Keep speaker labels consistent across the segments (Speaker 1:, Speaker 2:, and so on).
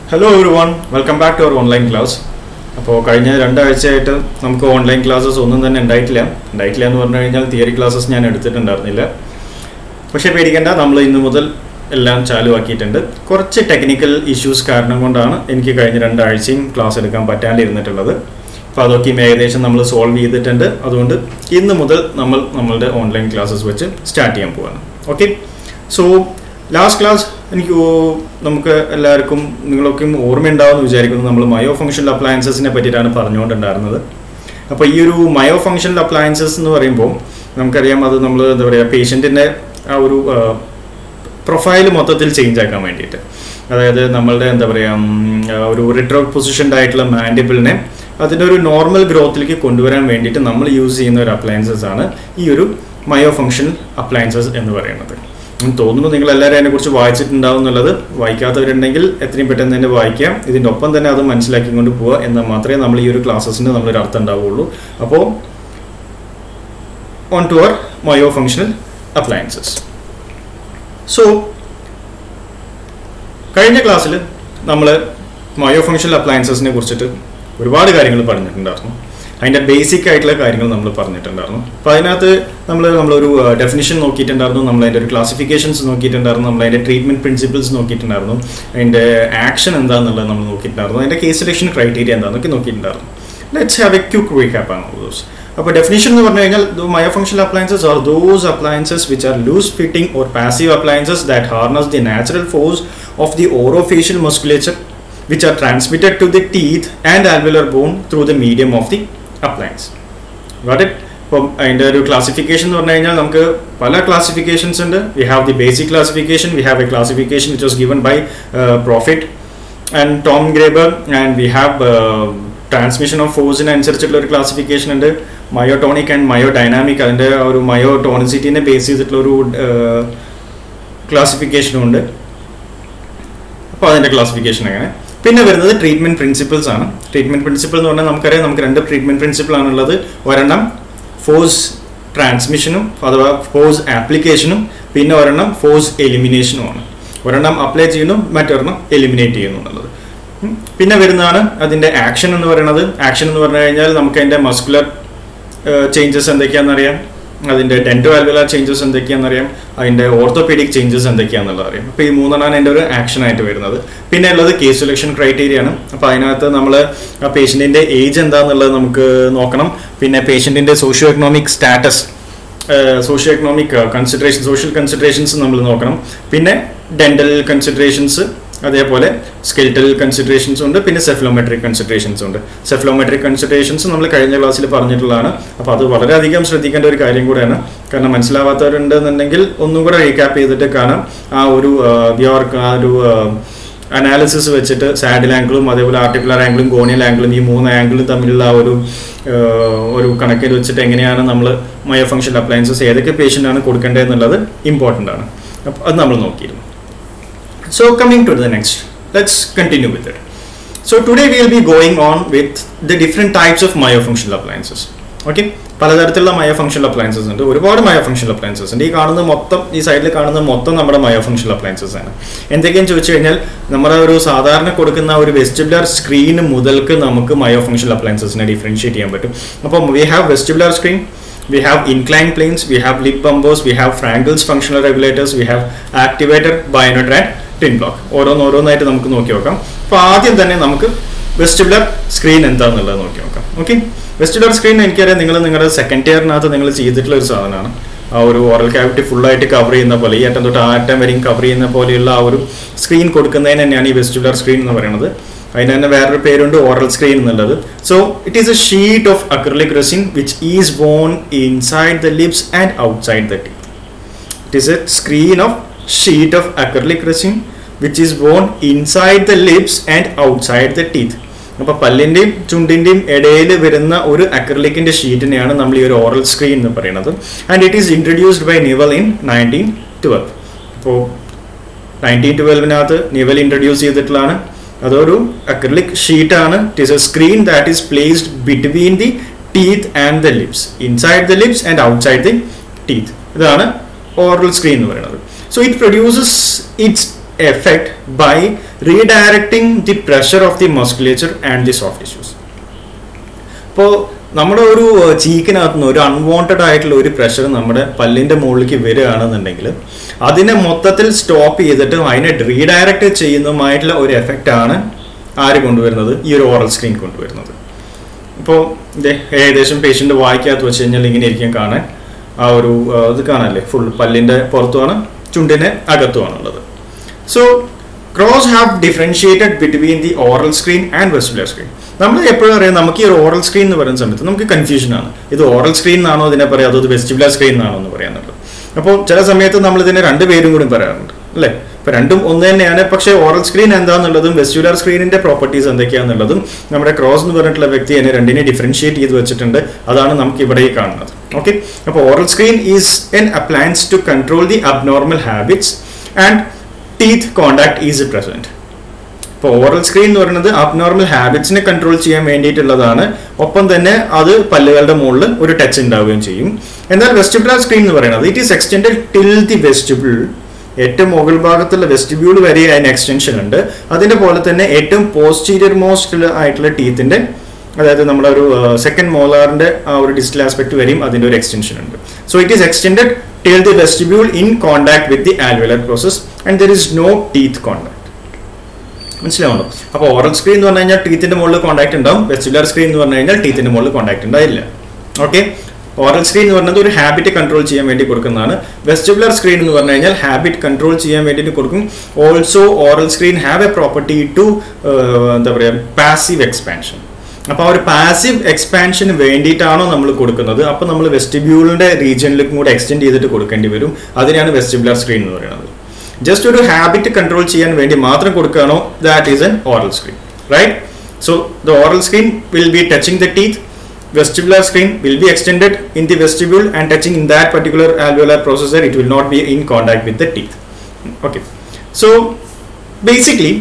Speaker 1: Hello everyone welcome back to our online class അപ്പോൾ കഴിഞ്ഞ രണ്ടാഴ്ചയായിട്ട് നമുക്ക് ഓൺലൈൻ ക്ലാസ്സസ് ഒന്നും തന്നെ ഉണ്ടായിട്ടില്ല ഉണ്ടായിട്ടില്ല എന്ന് പറഞ്ഞു കഴിഞ്ഞാൽ തിയറി ക്ലാസ്സസ് ഞാൻ എടുത്തിട്ടുണ്ടായിരുന്നില്ല പക്ഷേ പേടിക്കേണ്ട നമ്മൾ ഇന്ന് മുതൽ എല്ലാം ചാലുവാക്കിയിട്ടുണ്ട് കുറച്ച് ടെക്നിക്കൽ ഇഷ്യൂസ് കാരണം കൊണ്ടാണ് എനിക്ക് കഴിഞ്ഞ രണ്ടാഴ്ചയും ക്ലാസ് എടുക്കാൻ പറ്റാണ്ടിരുന്നിട്ടുള്ളത് അപ്പോൾ അതൊക്കെയും ഏകദേശം നമ്മൾ സോൾവ് ചെയ്തിട്ടുണ്ട് അതുകൊണ്ട് ഇന്ന് മുതൽ നമ്മൾ നമ്മളുടെ ഓൺലൈൻ ക്ലാസ്സസ് വെച്ച് സ്റ്റാർട്ട് ചെയ്യാൻ പോവാണ് ഓക്കെ സോ ലാസ്റ്റ് ക്ലാസ് എനിക്ക് ഓ- നമുക്ക് എല്ലാവർക്കും നിങ്ങളൊക്കെയും ഓർമ്മയുണ്ടാവുമെന്ന് വിചാരിക്കുന്നു നമ്മൾ മയോ ഫംഗ്ഷണൽ അപ്ലയൻസസിനെ പറ്റിയിട്ടാണ് പറഞ്ഞുകൊണ്ടുണ്ടായിരുന്നത് അപ്പോൾ ഈ ഒരു മയോ ഫംഗ്ഷണൽ അപ്ലയൻസസ് എന്ന് പറയുമ്പോൾ നമുക്കറിയാം അത് നമ്മൾ എന്താ പറയുക പേഷ്യൻറ്റിൻ്റെ ആ ഒരു പ്രൊഫൈൽ മൊത്തത്തിൽ ചേഞ്ച് ആക്കാൻ വേണ്ടിയിട്ട് അതായത് നമ്മളുടെ എന്താ പറയുക ഉം, ആ ഒരു റിട്രോ പൊസിഷൻഡ് ആയിട്ടുള്ള മാൻഡിബിളിനെ അതിൻ്റെ ഒരു നോർമൽ ഗ്രോത്തിലേക്ക് കൊണ്ടുവരാൻ വേണ്ടിയിട്ട് നമ്മൾ യൂസ് ചെയ്യുന്ന ഒരു അപ്ലയൻസസ് ആണ് ഈ ഒരു മയോ ഫംഗ്ഷണൽ അപ്ലയൻസസ് എന്ന് പറയുന്നത് ഉം, തോന്നുന്നു നിങ്ങൾ എല്ലാവരും അതിനെക്കുറിച്ച് വായിച്ചിട്ടുണ്ടാവും എന്നുള്ളത് വായിക്കാത്തവരുണ്ടെങ്കിൽ എത്രയും പെട്ടെന്ന് തന്നെ വായിക്കാം ഇതിൻ്റെ ഒപ്പം തന്നെ അത് മനസ്സിലാക്കിക്കൊണ്ട് പോവുക എന്നാൽ മാത്രമേ നമ്മൾ ഈ ഒരു ക്ലാസ്സസിന് നമ്മളൊരു അർത്ഥം ഉണ്ടാവുകയുള്ളൂ അപ്പോൾ on to our myofunctional appliances so കഴിഞ്ഞ ക്ലാസ്സിൽ നമ്മൾ മയോ ഫംഗ്ഷണൽ അപ്ലയൻസസിനെ കുറിച്ചിട്ട് ഒരുപാട് കാര്യങ്ങൾ പറഞ്ഞിട്ടുണ്ടായിരുന്നു അതിൻ്റെ ബേസിക് ആയിട്ടുള്ള കാര്യങ്ങൾ നമ്മൾ പറഞ്ഞിട്ടുണ്ടായിരുന്നു അപ്പോൾ അതിനകത്ത് നമ്മൾ നമ്മളൊരു ഡെഫിനിഷൻ നോക്കിയിട്ടുണ്ടായിരുന്നു നമ്മൾ അതിൻ്റെ ഒരു ക്ലാസിഫിക്കേഷൻസ് നോക്കിയിട്ടുണ്ടായിരുന്നു നമ്മൾ അതിൻ്റെ ട്രീറ്റ്മെൻറ്റ് പ്രിൻസിപ്പിൾസ് നോക്കിയിട്ടുണ്ടായിരുന്നു അതിൻ്റെ ആക്ഷൻ എന്താണെന്നുള്ളത് നമ്മൾ നോക്കിയിട്ടുണ്ടായിരുന്നു അതിൻ്റെ കേസ് സെലക്ഷൻ ക്രൈറ്റീരിയ എന്താണെന്നൊക്കെ നോക്കിയിട്ടുണ്ടായിരുന്നു let's have a quick recap ആണ് ദോസ് അപ്പോൾ ഡെഫിനിഷൻ എന്ന് പറഞ്ഞു കഴിഞ്ഞാൽ myofunctional appliances are those appliances which are loose fitting or passive appliances that harness the natural force of the orofacial musculature which are transmitted to the teeth and alveolar bone through the medium of the appliance. Got it? അപ്പം അതിൻ്റെ ഒരു classification എന്ന് പറഞ്ഞു കഴിഞ്ഞാൽ നമുക്ക് പല classifications ഉണ്ട് we have the basic classification we have a classification which was given by Proffit and Tom Graber and we have transmission of ഫോഴ്സിനനുസരിച്ചിട്ടുള്ള ഒരു ക്ലാസിഫിക്കേഷൻ ഉണ്ട് മയോടോണിക് ആൻഡ് മയോ ഡൈനാമിക് അതിൻ്റെ ആ ഒരു മയോ ടോണിസിറ്റിനെ ബേസ് ചെയ്തിട്ടുള്ള ഒരു ക്ലാസിഫിക്കേഷനും ഉണ്ട് അപ്പോൾ അതിൻ്റെ ക്ലാസിഫിക്കേഷൻ അങ്ങനെ പിന്നെ വരുന്നത് ട്രീറ്റ്മെന്റ് പ്രിൻസിപ്പിൾസ് ആണ് ട്രീറ്റ്മെന്റ് പ്രിൻസിപ്പിൾ എന്ന് പറഞ്ഞാൽ നമുക്കറിയാം നമുക്ക് രണ്ട് ട്രീറ്റ്മെന്റ് പ്രിൻസിപ്പിൾ ആണുള്ളത് ഒരെണ്ണം ഫോഴ്സ് ട്രാൻസ്മിഷനും അഥവാ ഫോഴ്സ് ആപ്ലിക്കേഷനും പിന്നെ ഒരെണ്ണം ഫോഴ്സ് എലിമിനേഷനുമാണ് ഒരെണ്ണം അപ്ലൈ ചെയ്യുന്നു മറ്റൊരെണ്ണം എലിമിനേറ്റ് ചെയ്യുന്നു എന്നുള്ളത് ഉം. പിന്നെ വരുന്നതാണ് അതിൻ്റെ ആക്ഷൻ എന്ന് പറയുന്നത് ആക്ഷൻ എന്ന് പറഞ്ഞു കഴിഞ്ഞാൽ നമുക്ക് അതിൻ്റെ മസ്കുലർ ചേഞ്ചസ് എന്തൊക്കെയാണെന്നറിയാം അതിൻ്റെ ടെൻറ്റോ ആൽവലാർ ചേഞ്ചസ് എന്തൊക്കെയാണെന്നറിയാം അതിൻ്റെ ഓർത്തോപീഡിക് ചേഞ്ചസ് എന്തൊക്കെയാണെന്നുള്ളത് അറിയാം അപ്പോൾ ഈ മൂന്നെണ്ണമാണ് എൻ്റെ ഒരു ആക്ഷൻ ആയിട്ട് വരുന്നത് പിന്നെ ഉള്ളത് കേസ് സെലക്ഷൻ ക്രൈറ്റീരിയ ആണ് അപ്പോൾ അതിനകത്ത് നമ്മൾ ആ പേഷ്യൻറ്റിൻ്റെ ഏജ് എന്താണെന്നുള്ളത് നമുക്ക് നോക്കണം പിന്നെ പേഷ്യൻറ്റിൻ്റെ socio economic status socio economic consideration social considerations നമ്മൾ നോക്കണം പിന്നെ ഡെന്റൽ കൺസിഡറേഷൻസ് അതേപോലെ സ്കെൽറ്റൽ കൺസിഡറേഷൻസ് ഉണ്ട് പിന്നെ സെഫ്ലോമെട്രിക് കൺസിഡറേഷൻസ് ഉണ്ട് സെഫ്ലോമെട്രിക് കൺസിഡറേഷൻസ് നമ്മൾ കഴിഞ്ഞ ക്ലാസ്സിൽ പറഞ്ഞിട്ടുള്ളതാണ് അപ്പോൾ അത് വളരെയധികം ശ്രദ്ധിക്കേണ്ട ഒരു കാര്യം കൂടെയാണ് കാരണം മനസ്സിലാവാത്തവരുണ്ടെന്നുണ്ടെങ്കിൽ ഒന്നും കൂടെ റീക്യാപ്പ് ചെയ്തിട്ട് കാണാം ആ ഒരു ബിയോർക്ക് ആ ഒരു അനാലിസിസ് വെച്ചിട്ട് സാഡിൽ ആംഗിളും അതേപോലെ ആർട്ടിക്കുലർ ആംഗിളും ഗോണിയൽ ആംഗിളും ഈ മൂന്ന് ആംഗിളും തമ്മിലുള്ള ആ ഒരു ആ, ഒരു കണക്കിൽ വെച്ചിട്ട് എങ്ങനെയാണ് നമ്മൾ മയോ ഫംഗ്ഷൻ അപ്ലയൻസസ് ഏതൊക്കെ പേഷ്യൻ്റ് ആണ് കൊടുക്കേണ്ടത് എന്നുള്ളത് ഇമ്പോർട്ടൻ്റ് ആണ് അപ്പോൾ അത് നമ്മൾ നോക്കിയിരുന്നു So coming to the next, let's continue with it. So today we will be going on with the different types of myofunctional appliances. Okay പലതരത്തിലുള്ള മയോ ഫംഗ്ഷണൽ അപ്ലയൻസസ് ഉണ്ട് ഒരുപാട് മയോ ഫംഗ്ഷണൽ അപ്ലയൻസസ് ഉണ്ട് ഈ കാണുന്ന മൊത്തം ഈ സൈഡിൽ കാണുന്ന മൊത്തം നമ്മുടെ മയോ ഫംഗ്ഷണൽ അപ്ലയൻസസ് ആണ് എന്തൊക്കെയെന്ന് ചോദിച്ചു കഴിഞ്ഞാൽ നമ്മുടെ ഒരു സാധാരണ കൊടുക്കുന്ന ഒരു വെസ്റ്റിബുലർ സ്ക്രീൻ മുതൽക്ക് നമുക്ക് മയോ ഫംഗ്ഷണൽ അപ്ലയൻസസിനെ ഡിഫറൻഷിയേറ്റ് ചെയ്യാൻ പറ്റും അപ്പം we have vestibular screen we have inclined planes, we have lip bumpers, we have Frankel's functional regulators, we have activator, bionoder and twin block. ഓരോന്ന് ഓരോന്നായിട്ട് നമുക്ക് നോക്കി നോക്കാം അപ്പോൾ ആദ്യം തന്നെ നമുക്ക് വെസ്റ്റിബുലർ സ്ക്രീൻ എന്താണെന്നുള്ളത് നോക്കി നോക്കാം ഓക്കെ വെസ്റ്റിബുലർ സ്ക്രീൻ എനിക്കറിയാം നിങ്ങൾ നിങ്ങളുടെ സെക്കൻഡ് ഇയറിനകത്ത് നിങ്ങൾ ചെയ്തിട്ടുള്ള ഒരു സാധനമാണ് ആ ഒരു ഓറൽ ക്യാവിറ്റി ഫുള്ളായിട്ട് കവർ ചെയ്യുന്ന പോലെ ഈ അറ്റം തൊട്ട് ആ അറ്റം വരെയും കവർ ചെയ്യുന്ന പോലെയുള്ള ആ ഒരു സ്ക്രീൻ കൊടുക്കുന്നതിന് തന്നെയാണ് ഈ വെസ്റ്റിബുലർ സ്ക്രീൻ എന്ന് പറയുന്നത് അതിന് തന്നെ വേറൊരു പേരുണ്ട് ഓറൽ സ്ക്രീൻ എന്നുള്ളത് so it is a sheet of acrylic resin which is borne inside the lips and outside the teeth it is a screen of sheet of acrylic resin which is borne inside the lips and outside the teeth അപ്പോൾ പല്ലിൻ്റെയും ചുണ്ടിൻ്റെയും ഇടയിൽ വരുന്ന ഒരു അക്രലിക്കിൻ്റെ ഷീറ്റിനെയാണ് നമ്മൾ ഈ ഒരു oral screen എന്ന് പറയുന്നത് and it is introduced by Newell in nineteen twelve അപ്പോൾ നയൻറ്റീൻ ട്വൽവിനകത്ത് നിവൽ ഇൻട്രൊഡ്യൂസ് ചെയ്തിട്ടുള്ളതാണ് അതൊരു അക്രലിക് ഷീറ്റാണ് it is a screen that is placed between the teeth and the lips inside the lips and outside the teeth ഇതാണ് oral screen എന്ന് പറയുന്നത് so it produces its effect by redirecting the pressure of the musculature and the soft tissues. ഇപ്പോൾ നമ്മുടെ ഒരു ചീക്കിനകത്ത് നിന്ന് ഒരു unwanted ആയിട്ടുള്ള ഒരു പ്രഷർ നമ്മുടെ പല്ലിന്റെ മുകളിലേക്ക് വരികയാണെന്നുണ്ടെങ്കിൽ അതിനെ മൊത്തത്തിൽ സ്റ്റോപ്പ് ചെയ്തിട്ട് അതിനെ റീഡയറക്റ്റ് ചെയ്യുന്നതുമായിട്ടുള്ള ഒരു എഫക്റ്റ് ആണ് ആര് കൊണ്ടുവരുന്നത് ഈ ഒരു ഓറൽ സ്ക്രീൻ കൊണ്ടുവരുന്നത് ഇപ്പോൾ ഇത് ഏകദേശം പേഷ്യൻ്റ് വായിക്കകത്ത് വെച്ച് കഴിഞ്ഞാൽ ഇങ്ങനെ ഇരിക്കും കാണാൻ ആ ഒരു ആ, ഇത് കാണാല്ലേ ഫുൾ പല്ലിന്റെ പുറത്തുമാണ് ചുണ്ടിന് അകത്തുമാണുള്ളത് so cross have differentiated between the oral screen and vestibular screen നമ്മൾ എപ്പോഴും അറിയാം നമുക്ക് ഈ ഒരു ഓറൽ സ്ക്രീൻ എന്ന് പറയുന്ന സമയത്ത് നമുക്ക് കൺഫ്യൂഷൻ ആണ് ഇത് ഓറൽ സ്ക്രീൻ എന്നാണോ ഇതിനെ പറയാം അതോ വെസ്റ്റിബുലർ സ്ക്രീൻ എന്നാണോ എന്ന് പറയാനുള്ളത് അപ്പോൾ ചില സമയത്ത് നമ്മൾ ഇതിനെ രണ്ട് പേരും കൂടി പറയാറുണ്ട് അല്ലേ ഇപ്പൊ രണ്ടും ഒന്ന് തന്നെയാണ് പക്ഷേ ഓറൽ സ്ക്രീൻ എന്താന്നുള്ളതും വെസ്റ്റുലർ സ്ക്രീനിന്റെ പ്രോപ്പർട്ടീസ് എന്തൊക്കെയാന്നുള്ളതും നമ്മുടെ ക്രോസ് എന്ന് പറഞ്ഞിട്ടുള്ള വ്യക്തി അതിനെ രണ്ടിനെ ഡിഫറൻഷിയേറ്റ് ചെയ്ത് വെച്ചിട്ടുണ്ട് അതാണ് നമുക്ക് ഇവിടെ ഈ കാണുന്നത് ഓക്കെ അപ്പോൾ oral screen is an appliance to control the abnormal habits and teeth contact is present ഇപ്പോൾ ഓറൽ സ്ക്രീൻ എന്ന് പറയുന്നത് അബ്നോർമൽ ഹാബിറ്റ്സിനെ കൺട്രോൾ ചെയ്യാൻ വേണ്ടിയിട്ടുള്ളതാണ് ഒപ്പം തന്നെ അത് പല്ലുകളുടെ മുകളിൽ ഒരു ടച്ച് ഉണ്ടാവുകയും ചെയ്യും എന്നാൽ വെസ്റ്റിബുലർ സ്ക്രീൻ എന്ന് പറയുന്നത് it is extend till the vestibule ഏറ്റവും മുകൾ ഭാഗത്തുള്ള വെസ്റ്റിബ്യൂൾ വരെ അതിന് എക്സ്റ്റൻഷൻ ഉണ്ട് അതിന്റെ പോലെ തന്നെ ഏറ്റവും പോസ്റ്റീരിയർ മോസ്റ്റ് ആയിട്ടുള്ള ടീത്തിന്റെ അതായത് നമ്മുടെ ഒരു സെക്കൻഡ് മോളാറിന്റെ ആ ഒരു ഡിജിറ്റൽ ആസ്പെക്ട് വരെയും അതിന്റെ ഒരു എക്സ്റ്റൻഷൻ ഉണ്ട് so it is extend till the vestibule in contact with the alveolar process and there is no teeth contact മനസ്സിലാവുന്നു അപ്പോൾ ഓറൽ സ്ക്രീൻ എന്ന് പറഞ്ഞു കഴിഞ്ഞാൽ ടീത്തിന്റെ മുകളിൽ കോണ്ടാക്ട് ഉണ്ടാവും വെസ്റ്റുലർ സ്ക്രീൻ എന്ന് പറഞ്ഞു കഴിഞ്ഞാൽ ടീത്തിന്റെ മുകളിൽ കോണ്ടാക്ട് ഉണ്ടായില്ല ഓക്കെ ഓറൽ സ്ക്രീൻ എന്ന് പറയുന്നത് ഒരു ഹാബിറ്റ് കൺട്രോൾ ചെയ്യാൻ വേണ്ടി കൊടുക്കുന്നതാണ് വെസ്റ്റിബുലർ സ്ക്രീൻ എന്ന് പറഞ്ഞു കഴിഞ്ഞാൽ ഹാബിറ്റ് കൺട്രോൾ ചെയ്യാൻ വേണ്ടിയിട്ട് കൊടുക്കും also oral screen have a property to എന്താ പറയുക പാസീവ് എക്സ്പാൻഷൻ അപ്പോൾ ആ ഒരു പാസീവ് എക്സ്പാൻഷന് വേണ്ടിയിട്ടാണോ നമ്മൾ കൊടുക്കുന്നത് അപ്പോൾ നമ്മൾ വെസ്റ്റിബ്യൂളിന്റെ റീജിയനിലേക്കും കൂടെ എക്സ്റ്റെൻഡ് ചെയ്തിട്ട് കൊടുക്കേണ്ടി വരും അതിനാണ് വെസ്റ്റിബുലർ സ്ക്രീൻ എന്ന് പറയുന്നത് ജസ്റ്റ് ഒരു ഹാബിറ്റ് കൺട്രോൾ ചെയ്യാൻ വേണ്ടി മാത്രം കൊടുക്കുകയാണോ that is an oral screen right so the oral screen will be touching the teeth vestibular screen will be extended in the vestibule and touching in that particular alveolar processor it will not be in contact with the teeth okay so basically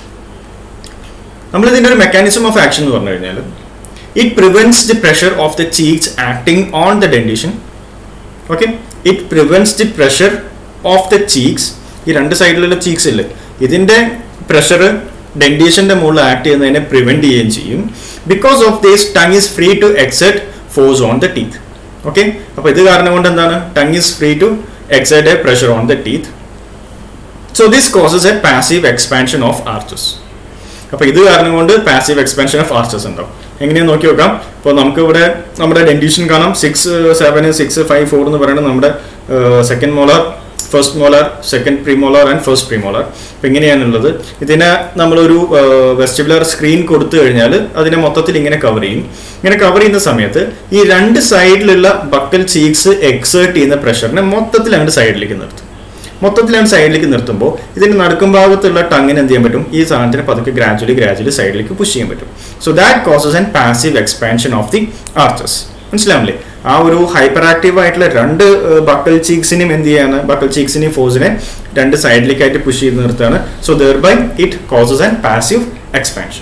Speaker 1: നമ്മൾ ഇതിന്റെ ഒരു mechanism of action എന്ന് പറഞ്ഞു കഴിഞ്ഞാൽ it prevents the pressure of the cheeks acting on the dentition okay it prevents the pressure of the cheeks ഈ രണ്ട് സൈഡിലുള്ള cheeks ഇല്ലേ ഇതിന്റെ പ്രഷർ ഡെന്റേഷന്റെ മുകളിൽ ആക്ട് ചെയ്യുന്നതിനെ പ്രിവെന്റ് ചെയ്യുകയും ചെയ്യും because of this tongue is free to exert force on the teeth okay അപ്പൊ ഇത് കാരണം കൊണ്ട് എന്താണ് tongue is free to exert a pressure on the teeth so this causes a passive expansion of arches അപ്പൊ ഇത് കാരണം കൊണ്ട് passive expansion of arches ഉണ്ടാവും എങ്ങനെയാന്ന് നോക്കി നോക്കാം ഇപ്പോൾ നമുക്ക് ഇവിടെ നമ്മുടെ ഡെന്റീഷൻ കാണാം six seven six five four എന്ന് പറയുന്നത് നമ്മുടെ second molar first molar second premolar and first premolar അപ്പം ഇങ്ങനെയാണുള്ളത് ഇതിനെ നമ്മളൊരു വെസ്റ്റിബുലർ സ്ക്രീൻ കൊടുത്തു കഴിഞ്ഞാൽ അതിനെ മൊത്തത്തിൽ ഇങ്ങനെ കവർ ചെയ്യും ഇങ്ങനെ കവർ ചെയ്യുന്ന സമയത്ത് ഈ രണ്ട് സൈഡിലുള്ള ബക്കൽ ചീക്സ് എക്സേർട്ട് ചെയ്യുന്ന പ്രഷറിനെ മൊത്തത്തിൽ അങ്ങോട്ട് സൈഡിലേക്ക് നിർത്തും മൊത്തത്തിലാണ് സൈഡിലേക്ക് നിർത്തുമ്പോൾ ഇതിന്റെ നടുക്കും ഭാഗത്തുള്ള ടങ്ങിന് എന്ത് ചെയ്യാൻ പറ്റും ഈ സാധനത്തിന് പതുക്കെ ഗ്രാജുവലി ഗ്രാജുവലി സൈഡിലേക്ക് പുഷ് ചെയ്യാൻ പറ്റും so that causes and passive expansion of the arches മനസ്സിലാവില്ലേ ആ ഒരു ഹൈപ്പർ ആക്റ്റീവ് ആയിട്ടുള്ള രണ്ട് ബക്കൽ ചീക്സിനെയും എന്ത് ചെയ്യാണ് ബക്കൽ ചീക്സിനെയും ഫോഴ്സിനെ രണ്ട് സൈഡിലേക്കായിട്ട് പുഷ് ചെയ്ത് നിർത്താണ് so there by it causes and passive expansion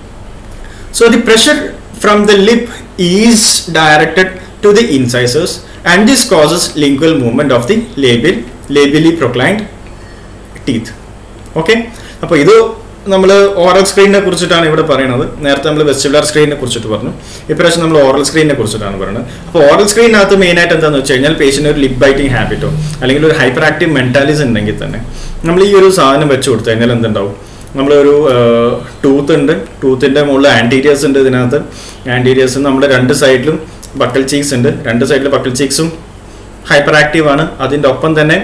Speaker 1: so the pressure from the lip is directed to the incisors and this causes lingual movement of the labial labially proclined teeth okay അപ്പോൾ ഇത് നമ്മൾ oral സ്ക്രീനിനെ കുറിച്ചിട്ടാണ് ഇവിടെ പറയുന്നത് നേരത്തെ നമ്മൾ vestibular സ്ക്രീനിനെ കുറിച്ചിട്ട് പറഞ്ഞു ഇപ്രാവശ്യം നമ്മൾ ഓറൽ സ്ക്രീനിനെ കുറിച്ചിട്ടാണ് പറയുന്നത് അപ്പോൾ ഓറൽ സ്ക്രീനകത്ത് മെയിനായിട്ട് എന്താണെന്ന് വെച്ച് കഴിഞ്ഞാൽ പേഷ്യൻ്റ് ഒരു ലിപ് ബൈറ്റിംഗ് ഹാബിറ്റോ അല്ലെങ്കിൽ ഒരു ഹൈപ്പർ ആക്റ്റീവ് മെൻറ്റാലിസ് ഉണ്ടെങ്കിൽ തന്നെ നമ്മൾ ഈ ഒരു സാധനം വെച്ച് കൊടുത്തു കഴിഞ്ഞാൽ എന്തുണ്ടാവും നമ്മളൊരു ടൂത്ത് ഉണ്ട് ടൂത്തിൻ്റെ മുകളിൽ ആൻറ്റീരിയേഴ്സ് ഉണ്ട് ഇതിനകത്ത് ആൻറ്റീരിയേഴ്സ് നമ്മുടെ രണ്ട് സൈഡിലും ബക്കൽ ചീക്സ് ഉണ്ട് രണ്ട് സൈഡിൽ ബക്കൽ ചീക്സും ഹൈപ്പർ ആക്റ്റീവ് ആണ് അതിൻ്റെ ഒപ്പം തന്നെ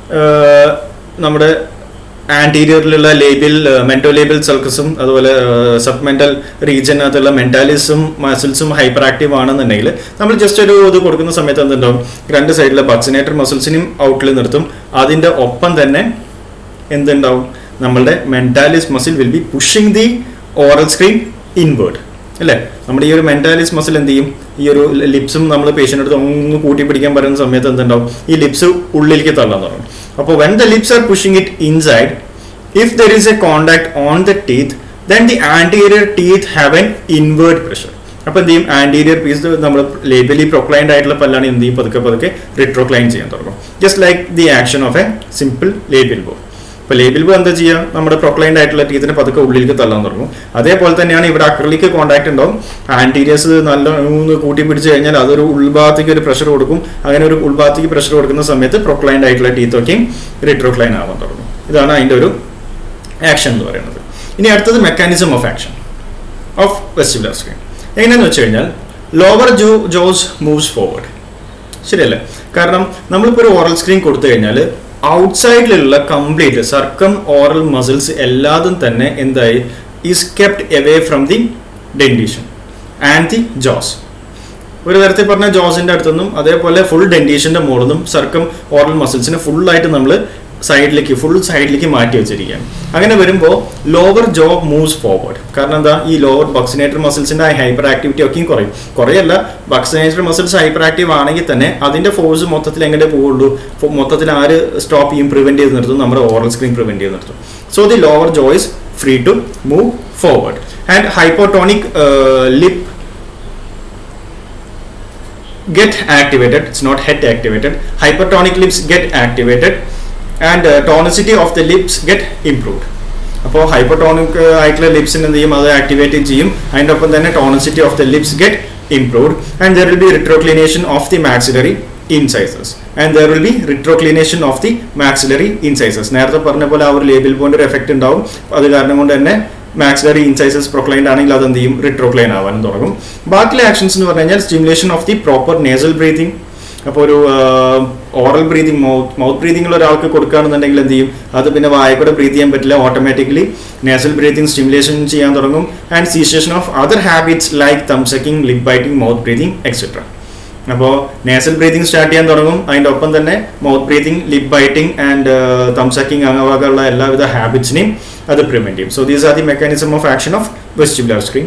Speaker 1: നമ്മുടെ ആൻറ്റീരിയറിലുള്ള ലേബിൾ മെൻറ്റോ ലേബിൾ സൾക്കസും അതുപോലെ സബ് മെന്റൽ റീജിയനകത്തുള്ള മെന്റാലിസും മസിൽസും ഹൈപ്പർ ആക്റ്റീവ് ആണെന്നുണ്ടെങ്കിൽ നമ്മൾ ജസ്റ്റ് ഒരു ഇത് കൊടുക്കുന്ന സമയത്ത് എന്തുണ്ടാവും രണ്ട് സൈഡിലെ ബക്സിനേറ്റർ മസിൽസിനെയും ഔട്ടിൽ നിർത്തും അതിൻ്റെ ഒപ്പം തന്നെ എന്തുണ്ടാവും നമ്മളുടെ mentalis muscle will be pushing the oral screen inward അല്ലേ നമ്മുടെ ഈ ഒരു മെന്റാലിസ് മസിൽ എന്ത് ചെയ്യും ഈ ഒരു ലിപ്സും നമ്മൾ പേഷ്യൻ്റ് അടുത്ത് ഒന്ന് കൂട്ടി പിടിക്കാൻ പറയുന്ന സമയത്ത് എന്തുണ്ടാവും ഈ ലിപ്സ് ഉള്ളിലേക്ക് തള്ളാൻ തുടങ്ങും അപ്പോൾ when the lips are pushing it inside if there is a contact on the teeth then the anterior teeth have an inward pressure അപ്പോൾ എന്ത് ചെയ്യും ആൻറ്റീരിയർ പീസ് നമ്മൾ ലേബലി പ്രൊക്ലൈൻഡ് ആയിട്ടുള്ള പല്ലാണ് എന്ത് ചെയ്യും പതുക്കെ പതുക്കെ റിട്രോക്ലൈൻ ചെയ്യാൻ തുടങ്ങും just like the action of a simple labial bow ഇപ്പോൾ ലേബിൾ ബോ എന്താ ചെയ്യുക നമ്മുടെ പ്രൊക്ലൈൻഡ് ആയിട്ടുള്ള ടീത്തിനെ പതുക്കെ ഉള്ളിലേക്ക് തള്ളാൻ തുടങ്ങും അതേപോലെ തന്നെയാണ് ഇവിടെ അക്രലിക്ക് കോൺടാക്ട് ഉണ്ടാവും ആന്റീരിയസ് നല്ല മൂന്ന് കൂട്ടി പിടിച്ച് കഴിഞ്ഞാൽ അതൊരു ഉൾഭാഗത്തേക്ക് ഒരു പ്രഷർ കൊടുക്കും അങ്ങനെ ഒരു ഉൾഭാഗത്തേക്ക് പ്രഷർ കൊടുക്കുന്ന സമയത്ത് പ്രൊക്ലൈൻഡ് ആയിട്ടുള്ള ടീത്തൊക്കെയും റിട്രോക്ലൈൻ ആവാൻ തുടങ്ങും ഇതാണ് അതിൻ്റെ ഒരു ആക്ഷൻ എന്ന് പറയുന്നത് ഇനി അടുത്തത് mechanism of action of vestibular screen എങ്ങനെയാന്ന് വെച്ച് കഴിഞ്ഞാൽ lower jaw jaws moves forward ശരിയല്ലേ കാരണം നമ്മളിപ്പോൾ ഒരു ഓറൽ സ്ക്രീൻ കൊടുത്തു കഴിഞ്ഞാൽ ഔട്ട്സൈഡിലുള്ള കംപ്ലീറ്റ് സർക്കം ഓറൽ മസിൽസ് എല്ലാതും തന്നെ എന്തായി is kept away from the dentition and the jaws ഒരു തരത്തിൽ പറഞ്ഞ ജോസിന്റെ അടുത്തുനിന്നും അതേപോലെ ഫുൾ ഡെൻറ്റീഷന്റെ മുകളിൽ നിന്നും സർക്കം ഓറൽ മസിൽസിനെ ഫുള്ളായിട്ട് നമ്മൾ സൈഡിലേക്ക് ഫുൾ സൈഡിലേക്ക് മാറ്റി വെച്ചിരിക്കുകയാണ് അങ്ങനെ വരുമ്പോൾ ലോവർ ജോ മൂവ്സ് ഫോർവേഡ് കാരണം എന്താ ഈ ലോവർ ബക്സിനേറ്റർ മസിൽസിന്റെ ഹൈപ്പർ ആക്ടിവിറ്റി ഒക്കെയും കുറയും കുറയല്ല ബക്സിനേറ്റർ മസിൽസ് ഹൈപ്പർ ആക്റ്റീവ് ആണെങ്കിൽ തന്നെ അതിന്റെ ഫോഴ്സ് മൊത്തത്തിൽ എങ്ങനെ പോവുള്ളൂ ഫോ- മൊത്തത്തിൽ ആര് സ്റ്റോപ്പ് ചെയ്യും പ്രിവെന്റ് ചെയ്ത് നിർത്തും നമ്മുടെ ഓറൽ സ്ക്രീൻ പ്രിവെന്റ് ചെയ്ത് നിർത്തും so the lower jaw is free to move forward and hypotonic lip get activated it's not head activated hypertonic lips get activated and uh, tonicity of the lips get improved അപ്പോൾ hypertonic ആയിട്ടുള്ള ലിപ്സിന് എന്ത് ചെയ്യും അത് activate ചെയ്യും അതിൻ്റെ ഒപ്പം തന്നെ tonicity of the lips get improved and there will be retroclination of the maxillary incisors and there will be retroclination of the maxillary incisors നേരത്തെ പറഞ്ഞ പോലെ ആ ഒരു ലേബിൾ പോയിന്റ് ഒരു എഫക്റ്റ് ഉണ്ടാവും അത് കാരണം കൊണ്ട് തന്നെ മാക്സിലറി ഇൻസൈസസ് പ്രൊക്ലൈൻഡ് ആണെങ്കിൽ അത് എന്ത് ചെയ്യും റിട്രോക്ലൈൻ ആവാനും തുടങ്ങും ബാക്കിയുള്ള ആക്ഷൻസ് എന്ന് പറഞ്ഞു കഴിഞ്ഞാൽ stimulation of the proper nasal breathing അപ്പോൾ ഒരു ഓറൽ ബ്രീതിങ് മൗത്ത് മൗത്ത് ബ്രീതിങ്ങിൽ ഒരാൾക്ക് കൊടുക്കുകയാണെന്നുണ്ടെങ്കിൽ എന്ത് ചെയ്യും അത് പിന്നെ വായക്കൂടെ ബ്രീത്ത് ചെയ്യാൻ പറ്റില്ല ഓട്ടോമാറ്റിക്കലി നേസൽ ബ്രീതിങ് സ്റ്റിമുലേഷൻ ചെയ്യാൻ തുടങ്ങും and cessation of other habits like thumb sucking lip biting mouth breathing etcetera അപ്പോൾ നേസൽ ബ്രീതിങ് സ്റ്റാർട്ട് ചെയ്യാൻ തുടങ്ങും അതിൻ്റെ ഒപ്പം തന്നെ mouth breathing lip biting and thumb sucking അങ്ങനെയുള്ള എല്ലാവിധ ഹാബിറ്റ്സിനെയും അത് പ്രിവെന്റ് ചെയ്യും so these are the mechanism of action of vestibular screen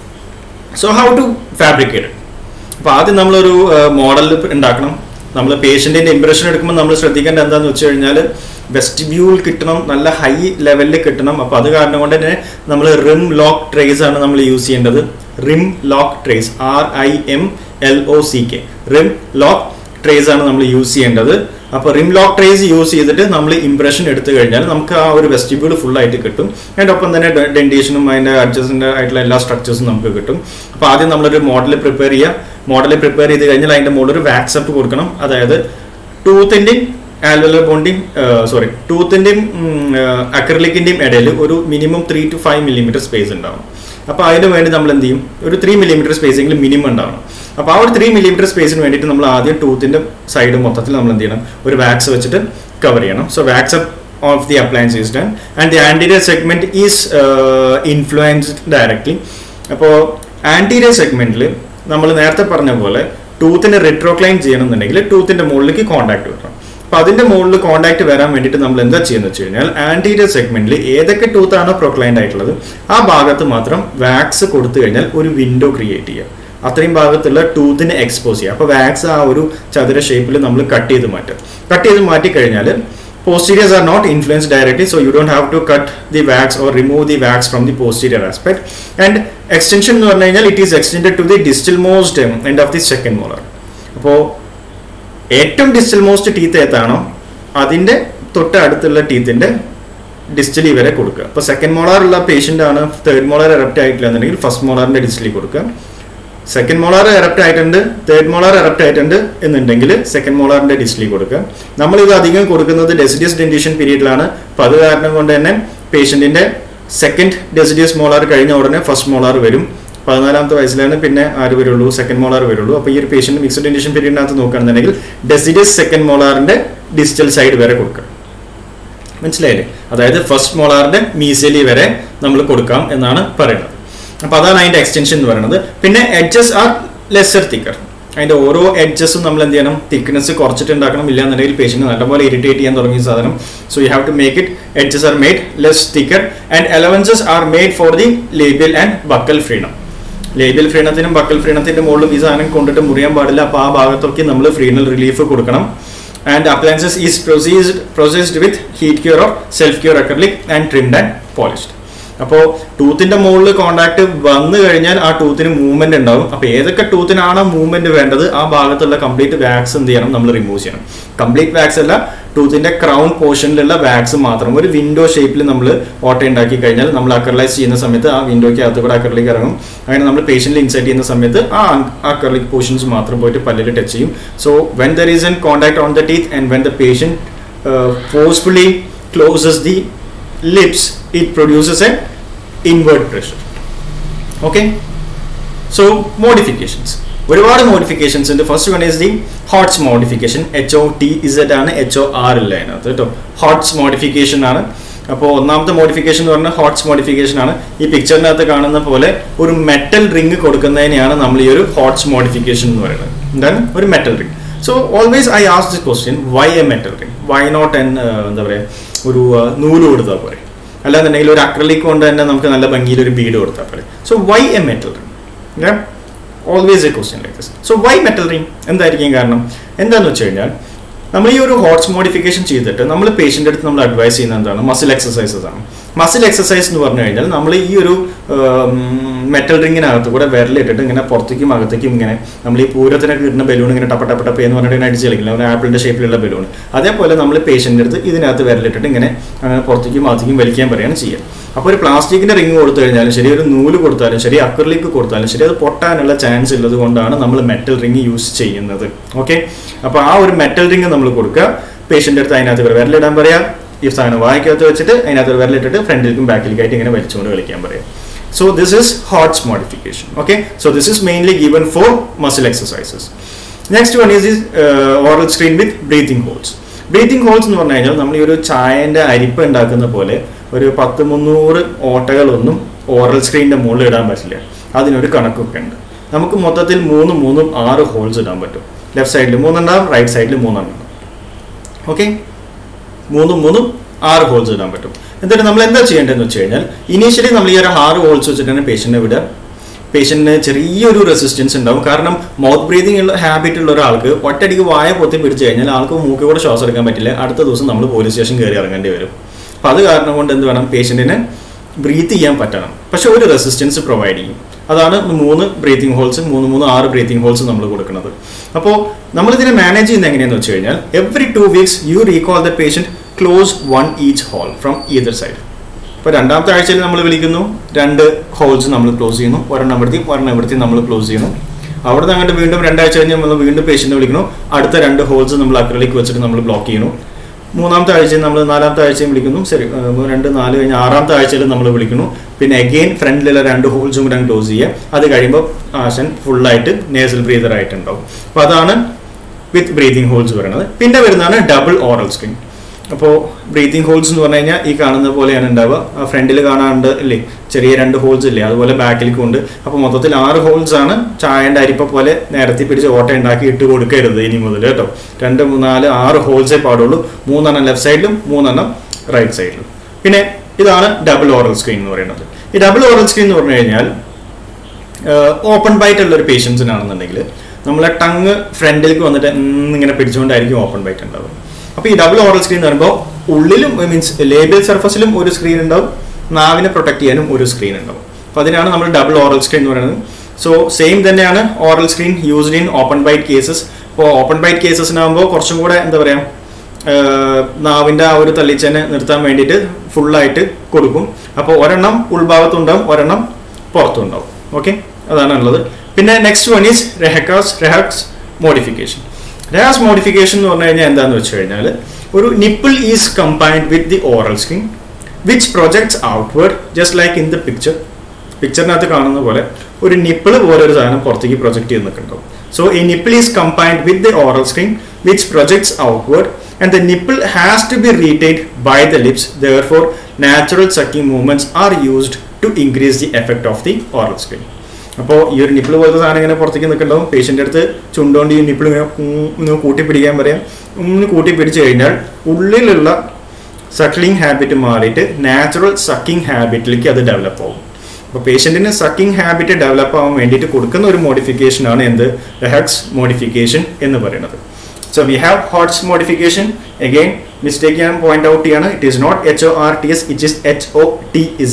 Speaker 1: so how to fabricate അപ്പോൾ ആദ്യം നമ്മളൊരു മോഡൽ ഉണ്ടാക്കണം നമ്മൾ പേഷ്യൻറ്റിൻ്റെ ഇംപ്രഷൻ എടുക്കുമ്പോൾ നമ്മൾ ശ്രദ്ധിക്കേണ്ട എന്താണെന്ന് വെച്ച് കഴിഞ്ഞാൽ വെസ്റ്റിബ്യൂൾ കിട്ടണം നല്ല ഹൈ ലെവലിൽ കിട്ടണം അപ്പോൾ അത് കാരണം കൊണ്ട് തന്നെ നമ്മൾ റിം ലോക്ക് ട്രേസ് ആണ് നമ്മൾ യൂസ് ചെയ്യേണ്ടത് rim lock trays R I M L O C K rim lock trays ആണ് നമ്മൾ യൂസ് ചെയ്യേണ്ടത് അപ്പോൾ റിം ലോക്ക് ട്രേസ് യൂസ് ചെയ്തിട്ട് നമ്മൾ ഇംപ്രഷൻ എടുത്തു കഴിഞ്ഞാൽ നമുക്ക് ആ ഒരു വെസ്റ്റിബ്യൂൾ ഫുൾ ആയിട്ട് കിട്ടും അതിൻ്റെ ഒപ്പം തന്നെ ഡെൻറ്റേഷനും അതിൻ്റെ അഡ്ജസ്റ്റൻ്റ് ആയിട്ടുള്ള എല്ലാ സ്ട്രക്ചേഴ്സും നമുക്ക് കിട്ടും അപ്പോൾ ആദ്യം നമ്മളൊരു മോഡൽ പ്രിപ്പയർ ചെയ്യുക മോഡൽ പ്രിപ്പയർ ചെയ്ത് കഴിഞ്ഞാൽ അതിൻ്റെ മുകളിൽ ഒരു വാക്സപ്പ് കൊടുക്കണം അതായത് ടൂത്തിൻ്റെയും ആൽവലർ ബോണ്ടിയും സോറി ടൂത്തിൻ്റെയും അക്രലിക്കിൻ്റെയും ഇടയിൽ ഒരു minimum three to five millimeter space ഉണ്ടാവും അപ്പോൾ അതിന് വേണ്ടി നമ്മൾ എന്ത് ചെയ്യും ഒരു ത്രീ മില്ലിമീറ്റർ സ്പേസെങ്കിലും മിനിമം ഉണ്ടാവണം അപ്പോൾ ആ ഒരു ത്രീ മില്ലിമീറ്റർ സ്പേസിന് വേണ്ടിയിട്ട് നമ്മൾ ആദ്യം ടൂത്തിൻ്റെ സൈഡ് മൊത്തത്തിൽ നമ്മൾ എന്ത് ചെയ്യണം ഒരു വാക്സ് വെച്ചിട്ട് കവർ ചെയ്യണം so wax of the appliance is done and the anterior segment is influenced directly അപ്പോൾ ആൻറ്റീരിയർ സെഗ്മെന്റിൽ നമ്മൾ നേരത്തെ പറഞ്ഞ പോലെ ടൂത്തിനെ റിട്രോക്ലൈൻ ചെയ്യണമെന്നുണ്ടെങ്കിൽ ടൂത്തിന്റെ മുകളിലേക്ക് കോൺടാക്ട് വരണം അപ്പൊ അതിന്റെ മുകളിൽ കോൺടാക്ട് വരാൻ വേണ്ടിയിട്ട് നമ്മൾ എന്താ ചെയ്യുന്നത് വെച്ച് കഴിഞ്ഞാൽ ആന്റീരിയർ സെഗ്മെന്റിൽ ഏതൊക്കെ ടൂത്ത് ആണോ പ്രൊക്ലൈൻഡ് ആയിട്ടുള്ളത് ആ ഭാഗത്ത് മാത്രം വാക്സ് കൊടുത്തു കഴിഞ്ഞാൽ ഒരു വിൻഡോ ക്രിയേറ്റ് ചെയ്യുക അത്രയും ഭാഗത്തുള്ള ടൂത്തിനെ എക്സ്പോസ് ചെയ്യുക അപ്പോൾ വാക്സ് ആ ഒരു ചതുര ഷേപ്പിൽ നമ്മൾ കട്ട് ചെയ്ത് മാറ്റും കട്ട് ചെയ്ത് മാറ്റി കഴിഞ്ഞാൽ posteriors are not influenced directly so you don't have to cut the wax or remove the wax from the posterior aspect and extension എന്ന് പറഞ്ഞു കഴിഞ്ഞാൽ it is extended to the distal most end of the second molar അപ്പോൾ ഏറ്റവും distal most teeth ഏതാണോ അതിൻ്റെ തൊട്ട് അടുത്തുള്ള ടീത്തിൻ്റെ ഡിസ്റ്റലി വരെ കൊടുക്കുക അപ്പോൾ സെക്കൻഡ് മോളാർ ഉള്ള പേഷ്യൻ്റ് ആണ് തേർഡ് മോളാർ എറപ്റ്റ് ആയിട്ടില്ല എന്നുണ്ടെങ്കിൽ ഫസ്റ്റ് മോളാറിൻ്റെ ഡിസ്റ്റലി കൊടുക്കുക സെക്കൻഡ് മോളാർ എറപ്റ്റ് ആയിട്ടുണ്ട് തേർഡ് മോളാർ എറപ്റ്റ് ആയിട്ടുണ്ട് എന്നുണ്ടെങ്കിൽ സെക്കൻഡ് മോളാറിന്റെ ഡിസ്ലി കൊടുക്കുക നമ്മൾ ഇത് അധികം കൊടുക്കുന്നത് ഡെസിഡിയസ് ഡെന്റീഷൻ പീരീഡിലാണ് അപ്പോൾ അത് കാരണം കൊണ്ട് തന്നെ പേഷ്യന്റിന്റെ സെക്കൻഡ് ഡെസിഡിയസ് മോളാർ കഴിഞ്ഞ ഉടനെ ഫസ്റ്റ് മോളാർ വരും പതിനാലാമത്തെ വയസ്സിലാണ് പിന്നെ ആര് വരുള്ളൂ സെക്കൻഡ് മോളാർ വരുള്ളൂ അപ്പോൾ ഈ ഒരു പേഷ്യന്റ് മിക്സഡ് ഡെന്റീഷൻ പീരീഡിനകത്ത് നോക്കുകയാണെന്നുണ്ടെങ്കിൽ ഡെസിഡിയസ് സെക്കൻഡ് മോളാറിന്റെ ഡിസ്റ്റൽ സൈഡ് വരെ കൊടുക്കുക മനസ്സിലായില്ലേ അതായത് ഫസ്റ്റ് മോളാറിന്റെ മീസലി വരെ നമ്മൾ കൊടുക്കാം എന്നാണ് പറയുന്നത് അപ്പോൾ അതാണ് അതിന്റെ എക്സ്റ്റൻഷൻ എന്ന് പറയുന്നത് പിന്നെ എഡ്ജസ് ആർ ലെസർ തിക്കർ അതിന്റെ ഓരോ എഡ്ജസും നമ്മൾ എന്ത് ചെയ്യണം തിക്നെസ് കുറച്ചിട്ട് ഉണ്ടാക്കണം ഇല്ല എന്നുണ്ടെങ്കിൽ പേഷ്യന്റ് നല്ലപോലെ ഇറിറ്റേറ്റ് ചെയ്യാൻ തുടങ്ങിയ സാധനം so you have to make it edges are made less thicker and allowances are made for the labial and buccal freedom labial ഫ്രീണത്തിനും ബക്കൽ ഫ്രീണത്തിന്റെ മുകളിലും ഈ സാധനം കൊണ്ടിട്ട് മുറിയാൻ പാടില്ല അപ്പോൾ ആ ഭാഗത്തൊക്കെ നമ്മൾ ഫ്രീനൽ റിലീഫ് കൊടുക്കണം and appliances is processed processed with heat cure or self cure acrylic and trimmed and polished അപ്പോൾ ടൂത്തിന്റെ മുകളിൽ കോണ്ടാക്ട് വന്നു കഴിഞ്ഞാൽ ആ ടൂത്തിന് മൂവ്മെന്റ് ഉണ്ടാവും അപ്പോൾ ഏതൊക്കെ ടൂത്തിനാണ് മൂവ്മെന്റ് വേണ്ടത് ആ ഭാഗത്തുള്ള കംപ്ലീറ്റ് വാക്സ് എന്ത് ചെയ്യണം നമ്മൾ റിമൂവ് ചെയ്യണം കംപ്ലീറ്റ് വാക്സ് അല്ല ടൂത്തിന്റെ ക്രൗൺ പോർഷനിലുള്ള വാക്സ് മാത്രം ഒരു വിൻഡോ ഷേപ്പിൽ നമ്മൾ ഓട്ട ഉണ്ടാക്കി കഴിഞ്ഞാൽ നമ്മൾ അക്കർലൈസ് ചെയ്യുന്ന സമയത്ത് ആ വിൻഡോയ്ക്ക് അകത്ത് കൂടെ അക്കറിലേക്ക് ഇറങ്ങും അങ്ങനെ നമ്മൾ പേഷ്യന്റിൽ ഇൻസൈറ്റ് ചെയ്യുന്ന സമയത്ത് ആ അക്കറിലേക്ക് പോർഷൻസ് മാത്രം പോയിട്ട് പല്ലിൽ ടച്ച് ചെയ്യും so when there is an contact on the teeth and when the patient forcefully closes the lips it produces a inward pressure okay so modifications ഒരുപാട് മോഡിഫിക്കേഷൻസ് ഉണ്ട് first one is the Hotz modification H O T Z ആണ് H O R ഇല്ല അതിനകത്ത് കേട്ടോ ഹോട്ട്സ് modification ആണ് അപ്പോൾ ഒന്നാമത്തെ modification എന്ന് പറഞ്ഞാൽ ഹോട്ട്സ് മോഡിഫിക്കേഷൻ ആണ് ഈ പിക്ചറിനകത്ത് കാണുന്ന പോലെ ഒരു മെറ്റൽ റിംഗ് കൊടുക്കുന്നതിനെയാണ് നമ്മൾ ഈ ഒരു ഹോട്ട്സ് മോഡിഫിക്കേഷൻ എന്ന് പറയുന്നത് എന്താണ് ഒരു metal ring so always I ask the question why a metal ring why not an എന്താ പറയുക ഒരു നൂല് കൊടുത്താൽ പോരെ അല്ലാന്നുണ്ടെങ്കിൽ ഒരു അക്രലിക് കൊണ്ട് തന്നെ നമുക്ക് നല്ല ഭംഗിയിൽ ഒരു ബീഡ് കൊടുത്താൽ പോരെ so why a metal ring always a question like this so why metal ring എന്തായിരിക്കും കാരണം എന്താണെന്ന് വെച്ച് കഴിഞ്ഞാൽ നമ്മൾ ഈ ഒരു ഹോട്ട്സ് മോഡിഫിക്കേഷൻ ചെയ്തിട്ട് നമ്മൾ പേഷ്യൻ്റെ അടുത്ത് നമ്മൾ അഡ്വൈസ് ചെയ്യുന്നത് എന്താണ് മസിൽ എക്സസൈസസ് ആണ് മസിൽ എക്സസൈസ് എന്ന് പറഞ്ഞു കഴിഞ്ഞാൽ നമ്മൾ ഈ ഒരു മെറ്റൽ റിങ്ങിനകത്ത് കൂടെ വിരലിട്ടിട്ട് ഇങ്ങനെ പുറത്തേക്കും അകത്തേക്കും ഇങ്ങനെ നമ്മൾ ഈ പൂരത്തിനൊക്കെ കിട്ടുന്ന ബലൂൺ ഇങ്ങനെ ടപ്പ ടപ്പ ടപ്പ എന്ന് പറഞ്ഞിട്ട് അടിച്ച് കളിക്കില്ല ഒരു ആപ്പിളിന്റെ ഷേപ്പിലുള്ള ബലൂൺ അതേപോലെ നമ്മൾ പേഷ്യൻ്റെ അടുത്ത് ഇതിനകത്ത് വിരലിട്ടിട്ട് ഇങ്ങനെ അങ്ങനെ പുറത്തേക്കും അകത്തേക്കും വലിക്കാൻ പറയുകയാണ് ചെയ്യുക അപ്പോൾ ഒരു പ്ലാസ്റ്റിക്കിന്റെ റിങ് കൊടുത്തു കഴിഞ്ഞാലും ശരി ഒരു നൂല് കൊടുത്താലും ശരി അക്രലിക്ക് കൊടുത്താലും ശരി അത് പൊട്ടാനുള്ള ചാൻസ് ഉള്ളത് കൊണ്ടാണ് നമ്മൾ മെറ്റൽ റിങ് യൂസ് ചെയ്യുന്നത് ഓക്കെ അപ്പോൾ ആ ഒരു മെറ്റൽ റിങ് നമ്മൾ കൊടുക്കുക പേഷ്യൻ്റെ അടുത്ത് അതിനകത്ത് വിരലിടാൻ പറയാം ഈ സാധനം വായിക്കകത്ത് വെച്ചിട്ട് അതിനകത്ത് ഒരു വിരലിട്ടിട്ട് ഫ്രണ്ടിലേക്കും ബാക്കിലേക്കായിട്ട് ഇങ്ങനെ വലിച്ചുകൊണ്ട് കളിക്കാൻ പറയാം so this is Hotz modification okay so this is mainly given for muscle exercises next one is oral screen with breathing holes breathing holes എന്ന് പറഞ്ഞു കഴിഞ്ഞാൽ നമ്മൾ ഈ ഒരു ചായന്റെ അരിപ്പ് ഉണ്ടാക്കുന്ന പോലെ ഒരു പത്ത് മുന്നൂറ് ഓട്ടകളൊന്നും ഓറൽ സ്ക്രീനിന്റെ മുകളിൽ ഇടാൻ പറ്റില്ല അതിനൊരു കണക്കൊക്കെ ഉണ്ട് നമുക്ക് മൊത്തത്തിൽ മൂന്നും മൂന്നും ആറ് ഹോൾസ് ഇടാൻ പറ്റും ലെഫ്റ്റ് സൈഡിൽ മൂന്നെണ്ണം റൈറ്റ് സൈഡിൽ മൂന്നെണ്ണം ഓക്കെ മൂന്നും മൂന്നും ആറ് ഹോൾസ് ഇടാൻ പറ്റും എന്നിട്ട് നമ്മൾ എന്താ ചെയ്യേണ്ടതെന്ന് വെച്ച് കഴിഞ്ഞാൽ ഇനീഷ്യലി നമ്മൾ ഈ ഒരു ആറ് ഹോൾസ് വെച്ചിട്ടാണ് പേഷ്യന്റിനെ വിടുക പേഷ്യന്റിന് ചെറിയൊരു റെസിസ്റ്റൻസ് ഉണ്ടാവും കാരണം മൗത്ത് ബ്രീതിങ് ഉള്ള ഹാബിറ്റ് ഉള്ള ഒരാൾക്ക് ഒറ്റയടിക്ക് വായ പൊത്തി പിടിച്ചു കഴിഞ്ഞാൽ ആൾക്ക് മൂക്കി കൂടെ ശ്വാസം എടുക്കാൻ പറ്റില്ല അടുത്ത ദിവസം നമ്മൾ പോലീസ് സ്റ്റേഷൻ കയറി ഇറങ്ങേണ്ടി വരും അപ്പം അത് കാരണം കൊണ്ട് എന്ത് വേണം പേഷ്യന്റിന് ബ്രീത്ത് ചെയ്യാൻ പറ്റണം പക്ഷെ ഒരു റെസിസ്റ്റൻസ് പ്രൊവൈഡ് ചെയ്യും അതാണ് മൂന്ന് ബ്രീത്തിങ് ഹോൾസ് മൂന്ന് മൂന്ന് ആറ് ബ്രീത്തിങ് ഹോൾസ് നമ്മൾ കൊടുക്കുന്നത് അപ്പോൾ നമ്മളിതിനെ മാനേജ് ചെയ്യുന്നത് എങ്ങനെയാണെന്ന് വെച്ച് കഴിഞ്ഞാൽ every two weeks you recall the patient close one each hole from either side ഇപ്പോൾ രണ്ടാമത്തെ ആഴ്ചയിൽ നമ്മൾ വിളിക്കുന്നു രണ്ട് ഹോൾസ് നമ്മൾ ക്ലോസ് ചെയ്യുന്നു ഒരെണ്ണം ഇവിടുത്തെ ഒരെണ്ണം ഇവിടുത്തെ നമ്മൾ ക്ലോസ് ചെയ്യുന്നു അവിടെ നിന്ന് അങ്ങോട്ട് വീണ്ടും രണ്ടാഴ്ച കഴിഞ്ഞ് നമ്മൾ വീണ്ടും പേഷ്യൻറ്റ് വിളിക്കുന്നു അടുത്ത രണ്ട് ഹോൾസ് നമ്മൾ അക്രലിക്ക് വെച്ചിട്ട് നമ്മൾ ബ്ലോക്ക് ചെയ്യുന്നു മൂന്നാമത്തെ ആഴ്ചയിൽ നമ്മൾ നാലാമത്തെ ആഴ്ചയും വിളിക്കുന്നു ശരി രണ്ട് നാല് കഴിഞ്ഞ് ആറാമത്തെ ആഴ്ചയിൽ നമ്മൾ വിളിക്കുന്നു പിന്നെ അഗെയിൻ ഫ്രണ്ടിലുള്ള രണ്ട് ഹോൾസും കൂടെ ക്ലോസ് ചെയ്യുക അത് കഴിയുമ്പോൾ ആശൻ ഫുള്ളായിട്ട് നേസൽ ബ്രീതർ ആയിട്ടുണ്ടാവും അപ്പോൾ അതാണ് വിത്ത് ബ്രീതിങ് ഹോൾസ് പറയുന്നത് പിന്നെ വരുന്നതാണ് ഡബിൾ ഓറൽ സ്ക്രീൻ അപ്പോൾ ബ്രീതിങ് ഹോൾസ് എന്ന് പറഞ്ഞു കഴിഞ്ഞാൽ ഈ കാണുന്ന പോലെയാണ് ഉണ്ടാവുക ആ ഫ്രണ്ടിൽ കാണാണ്ട് ഇല്ലേ ചെറിയ രണ്ട് ഹോൾസ് ഇല്ലേ അതുപോലെ ബാക്കിലേക്കും ഉണ്ട് അപ്പോൾ മൊത്തത്തിൽ ആറ് ഹോൾസ് ആണ് ചായൻ്റെ അരിപ്പ പോലെ നേരത്തെ പിടിച്ച് ഓട്ട ഉണ്ടാക്കി ഇട്ട് കൊടുക്കരുത് ഇനി മുതൽ കേട്ടോ രണ്ട് മൂന്നാല് ആറ് ഹോൾസേ പാടുള്ളൂ മൂന്നെണ്ണം ലെഫ്റ്റ് സൈഡിലും മൂന്നെണ്ണം റൈറ്റ് സൈഡിലും പിന്നെ ഇതാണ് ഡബിൾ ഓറൽ സ്ക്രീൻ എന്ന് പറയുന്നത് ഈ ഡബിൾ ഓറൽ സ്ക്രീൻ എന്ന് പറഞ്ഞു കഴിഞ്ഞാൽ ഓപ്പൺ ബൈറ്റ് ഉള്ള ഒരു പേഷ്യൻസിനാണെന്നുണ്ടെങ്കിൽ നമ്മളെ ടങ് ഫ്രണ്ടിലേക്ക് വന്നിട്ട് ഇങ്ങനെ പിടിച്ചുകൊണ്ടായിരിക്കും ഓപ്പൺ ബൈറ്റ് ഉണ്ടാവുക അപ്പോൾ ഈ ഡബിൾ ഓറൽ സ്ക്രീൻ എന്ന് പറയുമ്പോൾ ഉള്ളിലും മീൻസ് ലേബിൾ സർഫസിലും ഒരു സ്ക്രീൻ ഉണ്ടാവും നാവിനെ പ്രൊട്ടക്ട് ചെയ്യാനും ഒരു സ്ക്രീൻ ഉണ്ടാവും അപ്പോൾ അതിനാണ് നമ്മൾ ഡബിൾ ഓറൽ സ്ക്രീൻ എന്ന് പറയുന്നത് സോ സെയിം തന്നെയാണ് oral screen used in open bite cases ഇപ്പോൾ ഓപ്പൺ ബൈറ്റ് കേസസിനാകുമ്പോൾ കുറച്ചും കൂടെ എന്താ പറയുക നാവിൻ്റെ ആ ഒരു തള്ളിച്ചനെ നിർത്താൻ വേണ്ടിയിട്ട് ഫുള്ളായിട്ട് കൊടുക്കും അപ്പോൾ ഒരെണ്ണം ഉൾഭാഗത്തുണ്ടാവും ഒരെണ്ണം പുറത്തുണ്ടാവും ഓക്കെ അതാണ് ഉള്ളത് പിന്നെ നെക്സ്റ്റ് വൺ ഈസ് റെഹക്കാസ് റെഹാക്സ് മോഡിഫിക്കേഷൻ റെഹാസ് മോഡിഫിക്കേഷൻ എന്ന് പറഞ്ഞു കഴിഞ്ഞാൽ എന്താണെന്ന് വെച്ച് കഴിഞ്ഞാൽ ഒരു nipple is combined with the oral skin which projects outward just like in the picture പിക്ചറിനകത്ത് കാണുന്ന പോലെ ഒരു നിപ്പിൾ പോലെ ഒരു സാധനം പുറത്തേക്ക് പ്രൊജക്ട് ചെയ്ത് നിൽക്കുന്നുണ്ടാവും സോ ഈ nipple is combined with the oral screen which projects outward and the nipple has to be retained by the lips therefore natural sucking movements are used to increase the effect of the oral screen അപ്പോൾ ഈ ഒരു nipple പോലത്തെ സാധനം ഇങ്ങനെ പുറത്തേക്ക് നിൽക്കുന്നുണ്ടാവും പേഷ്യൻ്റെ അടുത്ത് ചുണ്ടുകൊണ്ട് ഈ nipple ഇങ്ങനെ ഒന്ന് കൂട്ടിപ്പിടിക്കാൻ പറയാം ഒന്ന് കൂട്ടിപ്പിടിച്ച് കഴിഞ്ഞാൽ ഉള്ളിലുള്ള സക്ലിംഗ് ഹാബിറ്റ് മാറിയിട്ട് നാച്ചുറൽ സക്കിംഗ് ഹാബിറ്റിലേക്ക് അത് ഡെവലപ്പ് ആവും അപ്പോൾ പേഷ്യൻറ്റിന് സക്കിംഗ് ഹാബിറ്റ് ഡെവലപ്പ് ആവാൻ വേണ്ടിയിട്ട് കൊടുക്കുന്ന ഒരു മോഡിഫിക്കേഷൻ ആണ് എന്ത് ഹെക്സ് മോഡിഫിക്കേഷൻ എന്ന് പറയുന്നത് so we have Hotz modification again mistake ഞാൻ പോയിന്റ് ഔട്ട് ചെയ്യാണ് it is not H O R T S it is H O T is at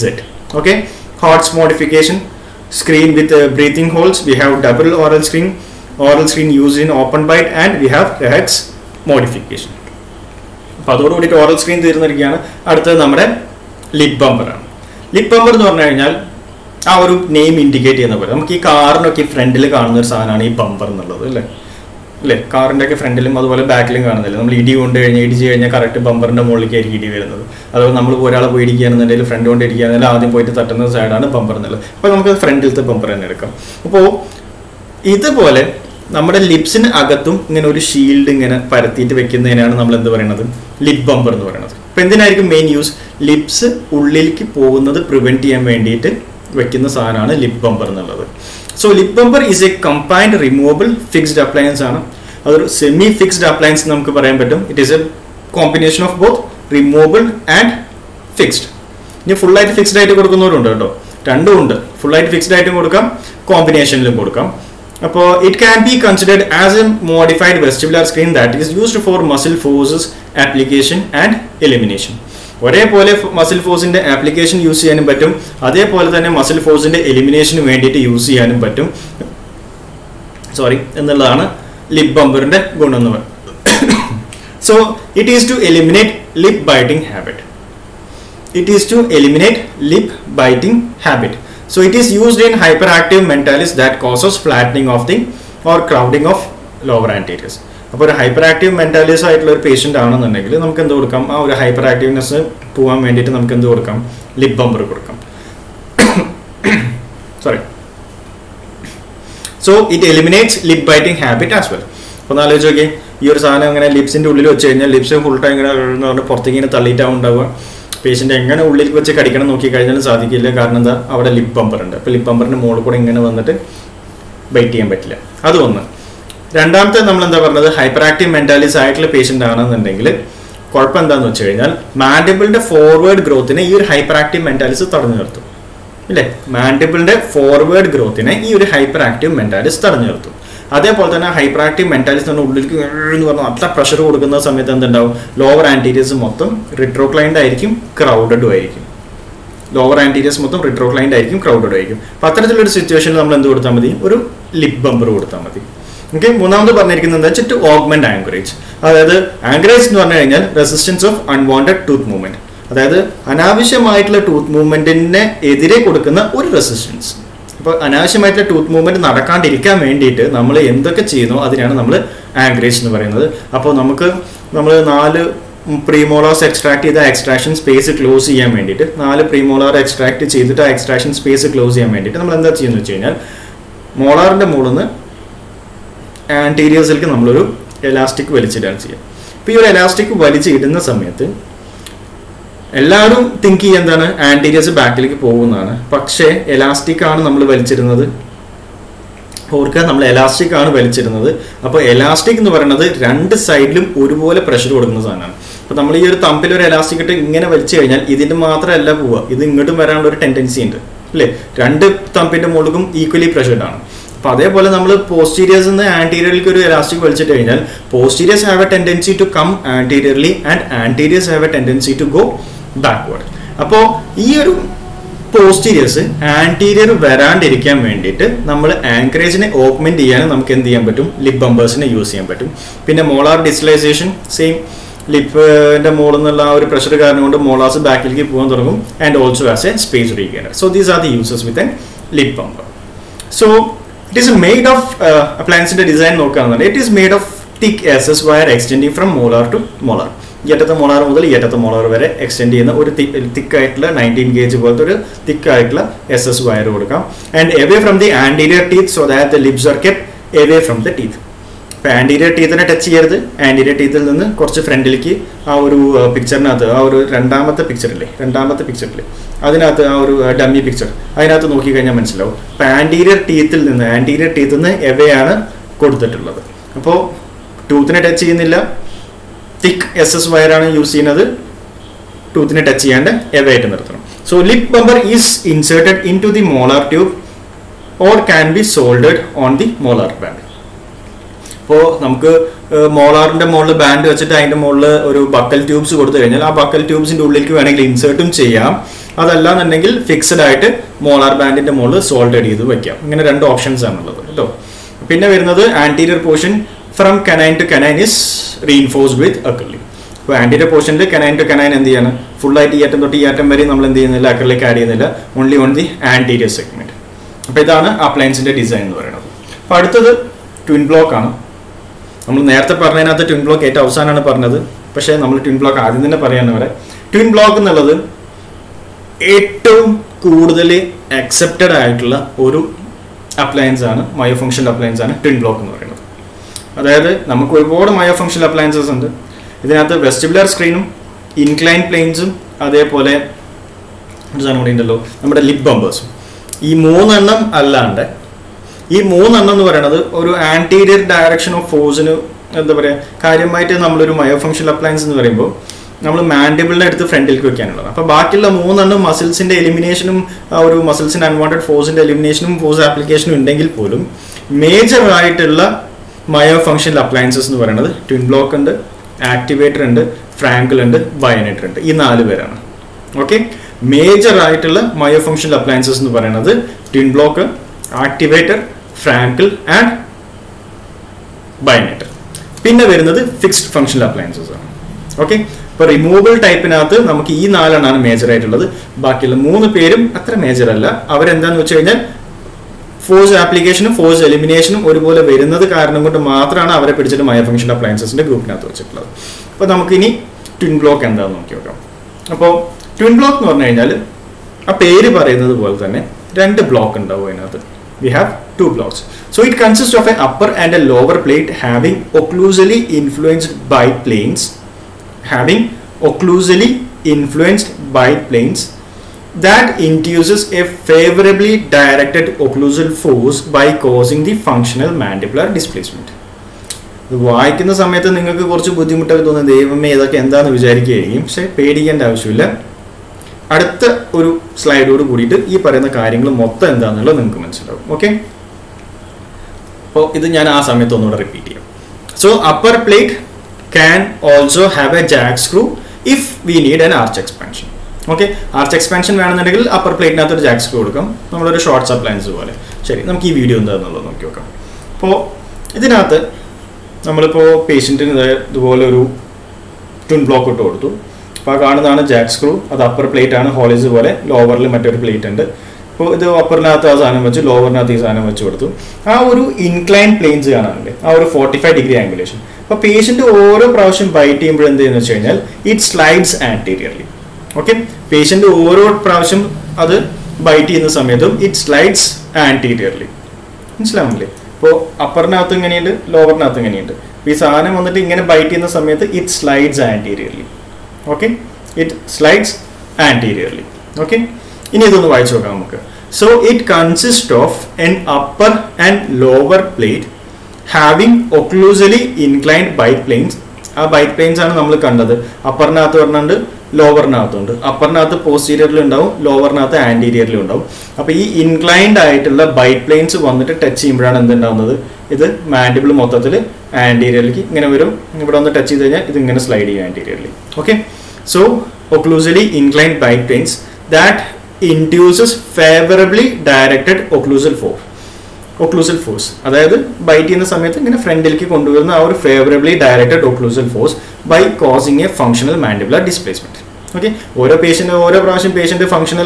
Speaker 1: okay HOTS modification screen with uh, breathing holes we have double oral screen oral screen used in open bite and we have rehex modification അപ്പോൾ അതോടുകൂടിയിട്ട് oral screen തീർന്നിരിക്കുകയാണ് അടുത്തത് നമ്മുടെ lip ബമ്പറാണ് lip bumper എന്ന് പറഞ്ഞു കഴിഞ്ഞാൽ ആ ഒരു name indicate ചെയ്യുന്ന പോലെ നമുക്ക് ഈ കാറിനൊക്കെ ഫ്രണ്ടിൽ കാണുന്ന ഒരു സാധനമാണ് ഈ ബമ്പർ എന്നുള്ളത് അല്ലേ അല്ലേ കാറിൻ്റെ ഒക്കെ ഫ്രണ്ടിലും അതുപോലെ ബാക്കിലും കാണുന്നില്ല നമ്മൾ ഇടി കൊണ്ട് കഴിഞ്ഞാൽ ഇടിച്ച് കഴിഞ്ഞാൽ കറക്റ്റ് ബമ്പറിൻ്റെ മുകളിലേക്ക് ആയിരിക്കും ഇടി വരുന്നത് അതുപോലെ നമ്മൾ ഒരാളെ പോയി ഇടിക്കുകയാണെന്നുണ്ടെങ്കിൽ ഫ്രണ്ട് കൊണ്ട് ഇടിക്കുകയാണെങ്കിൽ ആദ്യം പോയിട്ട് തട്ടുന്ന സൈഡാണ് ബമ്പർ എന്നുള്ളത് അപ്പോൾ നമുക്ക് ഫ്രണ്ടിലത്തെ ബമ്പർ തന്നെ എടുക്കാം അപ്പോൾ ഇതുപോലെ നമ്മുടെ ലിപ്സിന് അകത്തും ഇങ്ങനെ ഒരു ഷീൽഡ് ഇങ്ങനെ പരത്തിയിട്ട് വെക്കുന്നതിനാണ് നമ്മൾ എന്ത് പറയുന്നത് ലിപ് ബമ്പർ എന്ന് പറയുന്നത് അപ്പോൾ എന്തിനായിരിക്കും മെയിൻ യൂസ് ലിപ്സ് ഉള്ളിലേക്ക് പോകുന്നത് പ്രിവെൻറ്റ് ചെയ്യാൻ വേണ്ടിയിട്ട് വെക്കുന്ന സാധനമാണ് ലിപ് ബമ്പർ എന്നുള്ളത് so lip bumper is a combined removable fixed appliance ആണ് അതൊരു സെമി ഫിക്സ്ഡ് അപ്ലയൻസ് നമുക്ക് പറയാൻ പറ്റും it is a combination of both removable and fixed ഇനി ഫുൾ ആയിട്ട് ഫിക്സ്ഡ് ആയിട്ട് കൊടുക്കുന്നവരുണ്ട് കേട്ടോ രണ്ടും ഉണ്ട് ഫുൾ ആയിട്ട് ഫിക്സ്ഡ് ആയിട്ടും കൊടുക്കാം കോമ്പിനേഷനിലും കൊടുക്കാം അപ്പോൾ it can be considered as a modified vestibular screen that is used for muscle forces application and elimination ഒരേപോലെ മസിൽ ഫോഴ്സിന്റെ ആപ്ലിക്കേഷൻ യൂസ് ചെയ്യാനും പറ്റും അതേപോലെ തന്നെ മസിൽ ഫോഴ്സിന്റെ എലിമിനേഷന് വേണ്ടിയിട്ട് യൂസ് ചെയ്യാനും പറ്റും സോറി എന്നുള്ളതാണ് ലിപ് ബമ്പറിന്റെ ഗുണം എന്ന് പറയുന്നത് so it is to eliminate lip biting habit it is to eliminate lip biting habit So it is used in hyperactive mentalis that causes flattening of the or crowding of lower anteriors. അപ്പോൾ ഒരു hyper hyperactive മെന്റാലിസ് ആയിട്ടുള്ള ഒരു patient ആണെന്നുണ്ടെങ്കിൽ നമുക്ക് എന്ത് കൊടുക്കാം ആ ഒരു ഹൈപ്പർ ആക്റ്റീവ്നെസ് പോകാൻ വേണ്ടിയിട്ട് നമുക്ക് എന്ത് കൊടുക്കാം ലിപ് ബമ്പർ കൊടുക്കാം sorry so it eliminates lip biting habit as well അപ്പോൾ ഒന്ന് ആലോചിച്ച് നോക്കി ഈ ഒരു സാധനം അങ്ങനെ ലിപ്സിൻ്റെ ഉള്ളിൽ വെച്ച് കഴിഞ്ഞാൽ ലിപ്സ് ഫുൾ ടൈം ഇങ്ങനെ എന്ന് പറഞ്ഞാൽ പുറത്തേക്ക് ഇങ്ങനെ തള്ളിയിട്ടാവും ഉണ്ടാവുക പേഷ്യൻ്റ് എങ്ങനെ ഉള്ളിൽ വെച്ച് കടിക്കണം നോക്കി കഴിഞ്ഞാലും സാധിക്കില്ല കാരണം എന്താ അവിടെ ലിപ് ബമ്പർ ഉണ്ട് അപ്പോൾ ലിപ് ബമ്പറിൻ്റെ മുകളിൽ കൂടെ ഇങ്ങനെ വന്നിട്ട് ബൈറ്റ് ചെയ്യാൻ പറ്റില്ല അത് ഒന്ന് രണ്ടാമത്തെ നമ്മൾ എന്താ പറഞ്ഞത് ഹൈപ്പർ ആക്റ്റീവ് മെന്റാലിസ് ആയിട്ടുള്ള പേഷ്യൻ്റ് ആണെന്നുണ്ടെങ്കിൽ കുഴപ്പം എന്താണെന്ന് വെച്ച് കഴിഞ്ഞാൽ മാൻഡിബിളിന്റെ ഫോർവേഡ് ഗ്രോത്തിനെ ഈ ഒരു ഹൈപ്പർ ആക്റ്റീവ് മെന്റാലിസ് തടഞ്ഞു നിർത്തും ഇല്ലേ മാൻഡിബിളിന്റെ ഫോർവേഡ് ഗ്രോത്തിനെ ഈ ഒരു ഹൈപ്പർ ആക്റ്റീവ് മെന്റാലിസ് തടഞ്ഞു നിർത്തും അതേപോലെ തന്നെ ഹൈപ്പർ ആക്റ്റീവ് മെന്റാലിസ് തന്നെ ഉള്ളിലേക്ക് എന്ന് പറഞ്ഞാൽ അത്ര പ്രഷർ കൊടുക്കുന്ന സമയത്ത് എന്തുണ്ടാവും ലോവർ ആൻറ്റീരിയസ് മൊത്തം റിട്രോക്ലൈൻഡ് ആയിരിക്കും ക്രൗഡഡും ആയിരിക്കും ലോവർ ആൻറ്റീരിയസ് മൊത്തം റിട്രോക്ലൈൻഡ് ആയിരിക്കും ക്രൗഡഡ് ആയിരിക്കും അപ്പം അത്തരത്തിലൊരു സിറ്റുവേഷനിൽ നമ്മൾ എന്ത് കൊടുത്താൽ മതി ഒരു ലിപ് ബമ്പർ കൊടുത്താൽ മതി ഓക്കെ മൂന്നാമത് പറഞ്ഞിരിക്കുന്നത് എന്താ വെച്ചാൽ ടു ഓഗ്മെന്റ് ആങ്കറേജ് അതായത് ആങ്കറേജ് എന്ന് പറഞ്ഞു കഴിഞ്ഞാൽ resistance of unwanted tooth movement അതായത് അനാവശ്യമായിട്ടുള്ള ടൂത്ത് മൂവ്മെന്റിനെ എതിരെ കൊടുക്കുന്ന ഒരു റെസിസ്റ്റൻസ് അപ്പോൾ അനാവശ്യമായിട്ടുള്ള ടൂത്ത് മൂവ്മെന്റ് നടക്കാണ്ടിരിക്കാൻ വേണ്ടിയിട്ട് നമ്മൾ എന്തൊക്കെ ചെയ്യുന്നോ അതിനാണ് നമ്മൾ ആങ്കറേജ് എന്ന് പറയുന്നത് അപ്പോൾ നമുക്ക് നമ്മൾ നാല് പ്രീമോളാർസ് എക്സ്ട്രാക്ട് ചെയ്ത എക്സ്ട്രാക്ഷൻ സ്പേസ് ക്ലോസ് ചെയ്യാൻ വേണ്ടിയിട്ട് നാല് പ്രീമോളാർ എക്സ്ട്രാക്ട് ചെയ്തിട്ട് ആ എക്സ്ട്രാക്ഷൻ സ്പേസ് ക്ലോസ് ചെയ്യാൻ വേണ്ടിയിട്ട് നമ്മൾ എന്താ ചെയ്യുന്നത് വെച്ച് കഴിഞ്ഞാൽ മോളാറിന്റെ മുകളിൽ നിന്ന് ആൻറ്റീരിയേഴ്സിലേക്ക് നമ്മളൊരു എലാസ്റ്റിക് വലിച്ചിടാൻ ചെയ്യുക ഇപ്പോൾ ഈ ഒരു എലാസ്റ്റിക് വലിച്ചിടുന്ന സമയത്ത് എല്ലാവരും തിങ്ക് ചെയ്യുക എന്താണ് ആൻറ്റീരിയേഴ്സ് ബാക്കിലേക്ക് പോകുന്നതാണ് പക്ഷേ എലാസ്റ്റിക് ആണ് നമ്മൾ വലിച്ചിരുന്നത് ഓർക്കുക നമ്മൾ എലാസ്റ്റിക് ആണ് വലിച്ചിരുന്നത് അപ്പോൾ എലാസ്റ്റിക് എന്ന് പറയുന്നത് രണ്ട് സൈഡിലും ഒരുപോലെ പ്രഷർ കൊടുക്കുന്ന സാധനമാണ് അപ്പോൾ നമ്മൾ ഈ ഒരു തമ്പിൽ ഒരു എലാസ്റ്റിക് ഇട്ട് ഇങ്ങനെ വലിച്ചു കഴിഞ്ഞാൽ ഇതിന്റെ മാത്രമല്ല പോവുക ഇത് ഇങ്ങോട്ടും വരാനുള്ള ഒരു ടെൻഡൻസി ഉണ്ട് അല്ലേ രണ്ട് തമ്പിന്റെ മുകളിലും ഈക്വലി പ്രഷർഡ് ആണ് അപ്പൊ അതേപോലെ നമ്മൾ പോസ്റ്റീരിയേഴ്സ് നിന്ന് ആന്റീരിയറിലേക്ക് ഒരു എലാസ്റ്റിക് വലിച്ചിട്ട് കഴിഞ്ഞാൽ posteriors have a tendency to come anteriorly and anteriors have a tendency to go backward അപ്പോൾ ഈ ഒരു പോസ്റ്റീരിയേഴ്സ് ആന്റീരിയർ വരാണ്ടിരിക്കാൻ വേണ്ടിയിട്ട് നമ്മൾ ആങ്കറേജിനെ ഓഗ്മെന്റ് ചെയ്യാനും നമുക്ക് എന്ത് ചെയ്യാൻ പറ്റും ലിപ് ബമ്പേഴ്സിനെ യൂസ് ചെയ്യാൻ പറ്റും പിന്നെ മോളാർ ഡിസ്ലൈസേഷൻ സെയിം ലിപ്പിന്റെ മുകളിൽ നിന്നുള്ള ആ ഒരു പ്രഷർ കാരണം കൊണ്ട് മോളാസ് ബാക്കിലേക്ക് പോകാൻ തുടങ്ങും and also as a space regainer so these are the uses with an lip bumper so it is made of അപ്ലയൻസിന്റെ ഡിസൈൻ നോക്കുകയാണെന്നുണ്ടെങ്കിൽ it is made of thick S S wire extending from molar to molar ഈ അറ്റത്തെ molar മുതൽ ഈ അറ്റത്തെ molar വരെ extend ചെയ്യുന്ന ഒരു തിക്ക് ആയിട്ടുള്ള നയൻറ്റീൻ ഗേജ് പോലത്തെ ഒരു തിക്ക് ആയിട്ടുള്ള എസ് എസ് വയർ കൊടുക്കാം and away from the anterior teeth so that the lips are kept away from the teeth ഇപ്പം ആൻറ്റീരിയർ ടീത്തിനെ ടച്ച് ചെയ്യരുത് ആൻറ്റീരിയർ ടീത്തിൽ നിന്ന് കുറച്ച് ഫ്രണ്ടിലേക്ക് ആ ഒരു പിക്ചറിനകത്ത് ആ ഒരു രണ്ടാമത്തെ പിക്ചറില്ലേ രണ്ടാമത്തെ പിക്ചറില്ലേ അതിനകത്ത് ആ ഒരു ഡമ്മി പിക്ചർ അതിനകത്ത് നോക്കിക്കഴിഞ്ഞാൽ മനസ്സിലാവും അപ്പം ആൻറ്റീരിയർ ടീത്തിൽ നിന്ന് ആൻറ്റീരിയർ ടീത്തിൽ നിന്ന് എവയാണ് കൊടുത്തിട്ടുള്ളത് അപ്പോൾ ടൂത്തിനെ ടച്ച് ചെയ്യുന്നില്ല തിക്ക് എസ് എസ് വയറാണ് യൂസ് ചെയ്യുന്നത് ടൂത്തിനെ ടച്ച് ചെയ്യാണ്ട് എവയായിട്ട് നിർത്തണം so lip bumper is inserted into the molar tube or can be soldered on the molar band അപ്പോൾ നമുക്ക് മോളാറിന്റെ മുകളിൽ ബാൻഡ് വെച്ചിട്ട് അതിന്റെ മുകളിൽ ഒരു ബക്കൽ ട്യൂബ്സ് കൊടുത്തു കഴിഞ്ഞാൽ ആ ബക്കൽ ട്യൂബ്സിന്റെ ഉള്ളിലേക്ക് വേണമെങ്കിൽ ഇൻസേർട്ടും ചെയ്യാം അതല്ലാന്നുണ്ടെങ്കിൽ ഫിക്സഡ് ആയിട്ട് മോളാർ ബാൻഡിന്റെ മുകളിൽ സോൾഡഡ് ചെയ്ത് വെക്കാം ഇങ്ങനെ രണ്ട് ഓപ്ഷൻസ് ആണുള്ളത് കേട്ടോ പിന്നെ വരുന്നത് anterior portion from canine to canine is reinforced with acrylic അപ്പോൾ ആന്റീരിയർ പോർഷനിൽ കനൈൻ ടു കനൈൻ എന്ത് ചെയ്യാണ് ഫുൾ ആയിട്ട് ഈ അറ്റം തൊട്ട് ഈ അറ്റം വരെ നമ്മൾ എന്ത് ചെയ്യുന്നില്ല അക്രലിക് ആഡ് ചെയ്യുന്നില്ല only on the anterior segment അപ്പോൾ ഇതാണ് അപ്ലയൻസിന്റെ ഡിസൈൻ എന്ന് പറയുന്നത് അപ്പോൾ അടുത്തത് ട്വിൻ ബ്ലോക്ക് ആണ് നമ്മൾ നേരത്തെ പറഞ്ഞതിനകത്ത് ട്വിൻ ബ്ലോക്ക് ഏറ്റവും അവസാനമാണ് പറഞ്ഞത് പക്ഷേ നമ്മൾ ട്വിൻ ബ്ലോക്ക് ആദ്യം തന്നെ പറയാണ് വരെ ട്വിൻ ബ്ലോക്ക് എന്നുള്ളത് ഏറ്റവും കൂടുതൽ അക്സെപ്റ്റഡ് ആയിട്ടുള്ള ഒരു അപ്ലയൻസ് ആണ് മയോ ഫംഗ്ഷണൽ അപ്ലയൻസ് ആണ് ട്വിൻ ബ്ലോക്ക് എന്ന് പറയുന്നത് അതായത് നമുക്ക് ഒരുപാട് മയോ ഫംഗ്ഷണൽ അപ്ലയൻസസ് ഉണ്ട് ഇതിനകത്ത് വെസ്റ്റിബുലർ സ്ക്രീനും ഇൻക്ലൈൻ പ്ലെയിൻസും അതേപോലെ ഒരു സാധനം കൂടി ഉണ്ടല്ലോ നമ്മുടെ ലിപ് ബമ്പേഴ്സും ഈ മൂന്നെണ്ണം അല്ലാണ്ട് ഈ മൂന്നെണ്ണം എന്ന് പറയുന്നത് ഒരു ആന്റീരിയർ ഡയറക്ഷൻ ഓഫ് ഫോഴ്സിന് എന്താ പറയുക കാര്യമായിട്ട് നമ്മളൊരു മയോ ഫംഗ്ഷണൽ അപ്ലയൻസ് എന്ന് പറയുമ്പോൾ നമ്മൾ മാൻഡിബിളിനെ എടുത്ത് ഫ്രണ്ടിലേക്ക് വെക്കാനുള്ളത് അപ്പോൾ ബാക്കിയുള്ള മൂന്നെണ്ണം മസിൽസിന്റെ എലിമിനേഷനും ആ ഒരു മസിൽസിന്റെ അൺവാണ്ടഡ് ഫോഴ്സിന്റെ എലിമിനേഷനും ഫോഴ്സ് ആപ്ലിക്കേഷനും ഉണ്ടെങ്കിൽ പോലും മേജർ ആയിട്ടുള്ള മയോ ഫംഗ്ഷണൽ അപ്ലയൻസസ് എന്ന് പറയുന്നത് ട്വിൻ ബ്ലോക്ക് ഉണ്ട് ആക്ടിവേറ്റർ ഉണ്ട് ഫ്രാങ്കിൾ ഉണ്ട് ബയനേറ്റർ ഉണ്ട് ഈ നാല് പേരാണ് ഓക്കെ മേജർ ആയിട്ടുള്ള മയോ ഫംഗ്ഷണൽ അപ്ലയൻസസ് എന്ന് പറയുന്നത് twin block activator Frankel and bionator പിന്നെ വരുന്നത് ഫിക്സ്ഡ് ഫംഗ്ഷണൽ അപ്ലയൻസസ് ആണ് ഓക്കെ ഇപ്പോൾ റിമൂവബിൾ ടൈപ്പിനകത്ത് നമുക്ക് ഈ നാലെണ്ണമാണ് മേജർ ആയിട്ടുള്ളത് ബാക്കിയുള്ള മൂന്ന് പേരും അത്ര മേജർ അല്ല അവരെന്താന്ന് വെച്ച് കഴിഞ്ഞാൽ ഫോഴ്സ് ആപ്ലിക്കേഷനും ഫോഴ്സ് എലിമിനേഷനും ഒരുപോലെ വരുന്നത് കാരണം കൊണ്ട് മാത്രമാണ് അവരെ പിടിച്ചിട്ട് മയ ഫംഗ്ഷൻ അപ്ലയൻസസിന്റെ ഗ്രൂപ്പിനകത്ത് വെച്ചിട്ടുള്ളത് അപ്പോൾ നമുക്കിനി ട്വിൻ ബ്ലോക്ക് എന്താണെന്ന് നോക്കി നോക്കാം അപ്പോൾ ട്വിൻ ബ്ലോക്ക് എന്ന് പറഞ്ഞു കഴിഞ്ഞാൽ ആ പേര് പറയുന്നത് പോലെ തന്നെ രണ്ട് ബ്ലോക്ക് ഉണ്ടാവും അതിനകത്ത് we have two blocks so it consist of a upper and a lower plate having occlusally influenced by planes having occlusally influenced by planes that induces a favorably directed occlusal force by causing the functional mandibular displacement. ഇത് വായിക്കുന്ന സമയത്ത് നിങ്ങൾക്ക് കുറച്ച് ബുദ്ധിമുട്ടൊക്കെ തോന്നുന്നത് ദൈവമേ ഇതൊക്കെ എന്താണെന്ന് വിചാരിക്കുകയായിരിക്കും പക്ഷെ പേടിക്കേണ്ട ആവശ്യമില്ല അടുത്ത ഒരു സ്ലൈഡോട് കൂടിയിട്ട് ഈ പറയുന്ന കാര്യങ്ങൾ മൊത്തം എന്താണെന്നുള്ളത് നിങ്ങൾക്ക് മനസ്സിലാവും ഓക്കെ അപ്പോൾ ഇത് ഞാൻ ആ സമയത്ത് ഒന്നുകൂടെ റിപ്പീറ്റ് ചെയ്യാം so upper plate can also have a jack screw if we need an arch expansion okay arch expansion വേണമെന്നുണ്ടെങ്കിൽ അപ്പർ പ്ലേറ്റിനകത്ത് ഒരു ജാക്ക് സ്ക്രൂ കൊടുക്കാം നമ്മളൊരു ഷോർട്ട്സ് അപ്ലയൻസ് പോലെ ശരി നമുക്ക് ഈ വീഡിയോ എന്താണെന്നുള്ളത് നോക്കി നോക്കാം അപ്പോൾ ഇതിനകത്ത് നമ്മളിപ്പോൾ പേഷ്യൻറ്റിന് ഇതുപോലെ ഒരു ട്വിൻ ബ്ലോക്ക് ഇട്ട് കൊടുത്തു അപ്പോൾ ആ കാണുന്നതാണ് ജാക്ക് സ്ക്രൂ അത് അപ്പർ പ്ലേറ്റ് ആണ് ഹോളേജ് പോലെ ലോവറിൽ മറ്റൊരു പ്ലേറ്റ് ഉണ്ട് അപ്പോൾ ഇത് അപ്പറിനകത്ത് ആ സാധനം വെച്ച് ലോവറിനകത്ത് ഈ സാധനം വെച്ച് കൊടുത്തു ആ ഒരു ഇൻക്ലൈൻ പ്ലെയിൻസ് കാണാനുണ്ട് ആ ഒരു ഫോർട്ടി ഫൈവ് ഡിഗ്രി ആംഗുലേഷൻ അപ്പോൾ പേഷ്യൻ്റ് ഓരോ പ്രാവശ്യം ബൈറ്റ് ചെയ്യുമ്പോൾ എന്ത് ചെയ്യുന്നത് വെച്ച് കഴിഞ്ഞാൽ it slides anteriorly okay patient ഓരോ പ്രാവശ്യം അത് ബൈറ്റ് ചെയ്യുന്ന സമയത്തും ഇറ്റ് സ്ലൈഡ്സ് ആൻറ്റീരിയർലി മനസ്സിലാവുന്നില്ലേ ഇപ്പോൾ അപ്പറിനകത്ത് ഇങ്ങനെയുണ്ട് ലോവറിനകത്ത് ഇങ്ങനെയുണ്ട് ഈ സാധനം വന്നിട്ട് ഇങ്ങനെ ബൈറ്റ് ചെയ്യുന്ന സമയത്ത് it slides anteriorly okay it slides anteriorly okay ഇനി ഇതൊന്ന് വായിച്ചു നോക്കാം നമുക്ക് so it consist of an upper and lower plate having occlusally inclined bite planes ആ ബൈറ്റ് പ്ലെയിൻസ് ആണ് നമ്മൾ കണ്ടത് അപ്പറിനകത്ത് പറഞ്ഞുണ്ട് ലോവറിനകത്തുണ്ട് അപ്പറിനകത്ത് പോസ്റ്റീരിയറിൽ ഉണ്ടാവും ലോവറിനകത്ത് ആൻറ്റീരിയറിലും ഉണ്ടാവും അപ്പോൾ ഈ ഇൻക്ലൈൻഡ് ആയിട്ടുള്ള ബൈറ്റ് പ്ലെയിൻസ് വന്നിട്ട് ടച്ച് ചെയ്യുമ്പോഴാണ് എന്തുണ്ടാവുന്നത് ഇത് മാൻഡിബിൾ മൊത്തത്തിൽ ആൻറ്റീരിയറിലേക്ക് ഇങ്ങനെ വരും ഇവിടെ ഒന്ന് ടച്ച് ചെയ്ത് കഴിഞ്ഞാൽ ഇത് ഇങ്ങനെ സ്ലൈഡ് ചെയ്യും ആൻറ്റീരിയറിൽ okay so occlusally inclined bite planes that induces favourably directed occlusal force occlusal force അതായത് ബൈറ്റ് ചെയ്യുന്ന സമയത്ത് ഇങ്ങനെ ഫ്രണ്ടിലേക്ക് കൊണ്ടുവരുന്ന ആ ഒരു favourably directed occlusal force by causing a functional mandibular displacement okay ഓരോ പേഷ്യന്റ് ഓരോ പ്രാവശ്യം പേഷ്യന്റ് ഫംഗ്ഷണൽ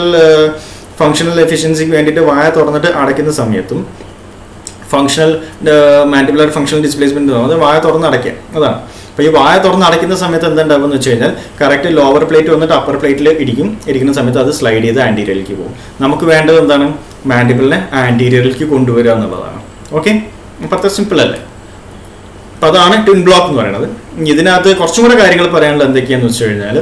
Speaker 1: ഫംഗ്ഷണൽ എഫിഷ്യൻസിക്ക് വേണ്ടിയിട്ട് വായ തുറന്നിട്ട് അടയ്ക്കുന്ന സമയത്തും ഫംഗ്ഷണൽ മാൻഡിബുലർ ഫംഗ്ഷണൽ ഡിസ്പ്ലേസ്മെന്റ് അത് വായ തുറന്ന് അടയ്ക്കുക അതാണ് അപ്പോൾ ഈ വായ തുറന്ന് അടയ്ക്കുന്ന സമയത്ത് എന്താണ്ടാവും എന്ന് വെച്ച് കഴിഞ്ഞാൽ കറക്റ്റ് ലോവർ പ്ലേറ്റ് വന്നിട്ട് അപ്പർ പ്ലേറ്റിൽ ഇടിക്കും ഇരിക്കുന്ന സമയത്ത് അത് സ്ലൈഡ് ചെയ്ത് ആൻറ്റീരിയറിലേക്ക് പോകും നമുക്ക് വേണ്ടത് എന്താണ് മാൻഡിബിളിനെ ആൻറ്റീരിയറിലേക്ക് കൊണ്ടുവരിക എന്നുള്ളതാണ് ഓക്കെ അപ്പം അത്ര സിമ്പിൾ അല്ലേ അപ്പം അതാണ് ട്വിൻ ബ്ലോക്ക് എന്ന് പറയുന്നത് ഇതിനകത്ത് കുറച്ചും കൂടെ കാര്യങ്ങൾ പറയാനുള്ളത് എന്തൊക്കെയാണെന്ന് വെച്ച് കഴിഞ്ഞാൽ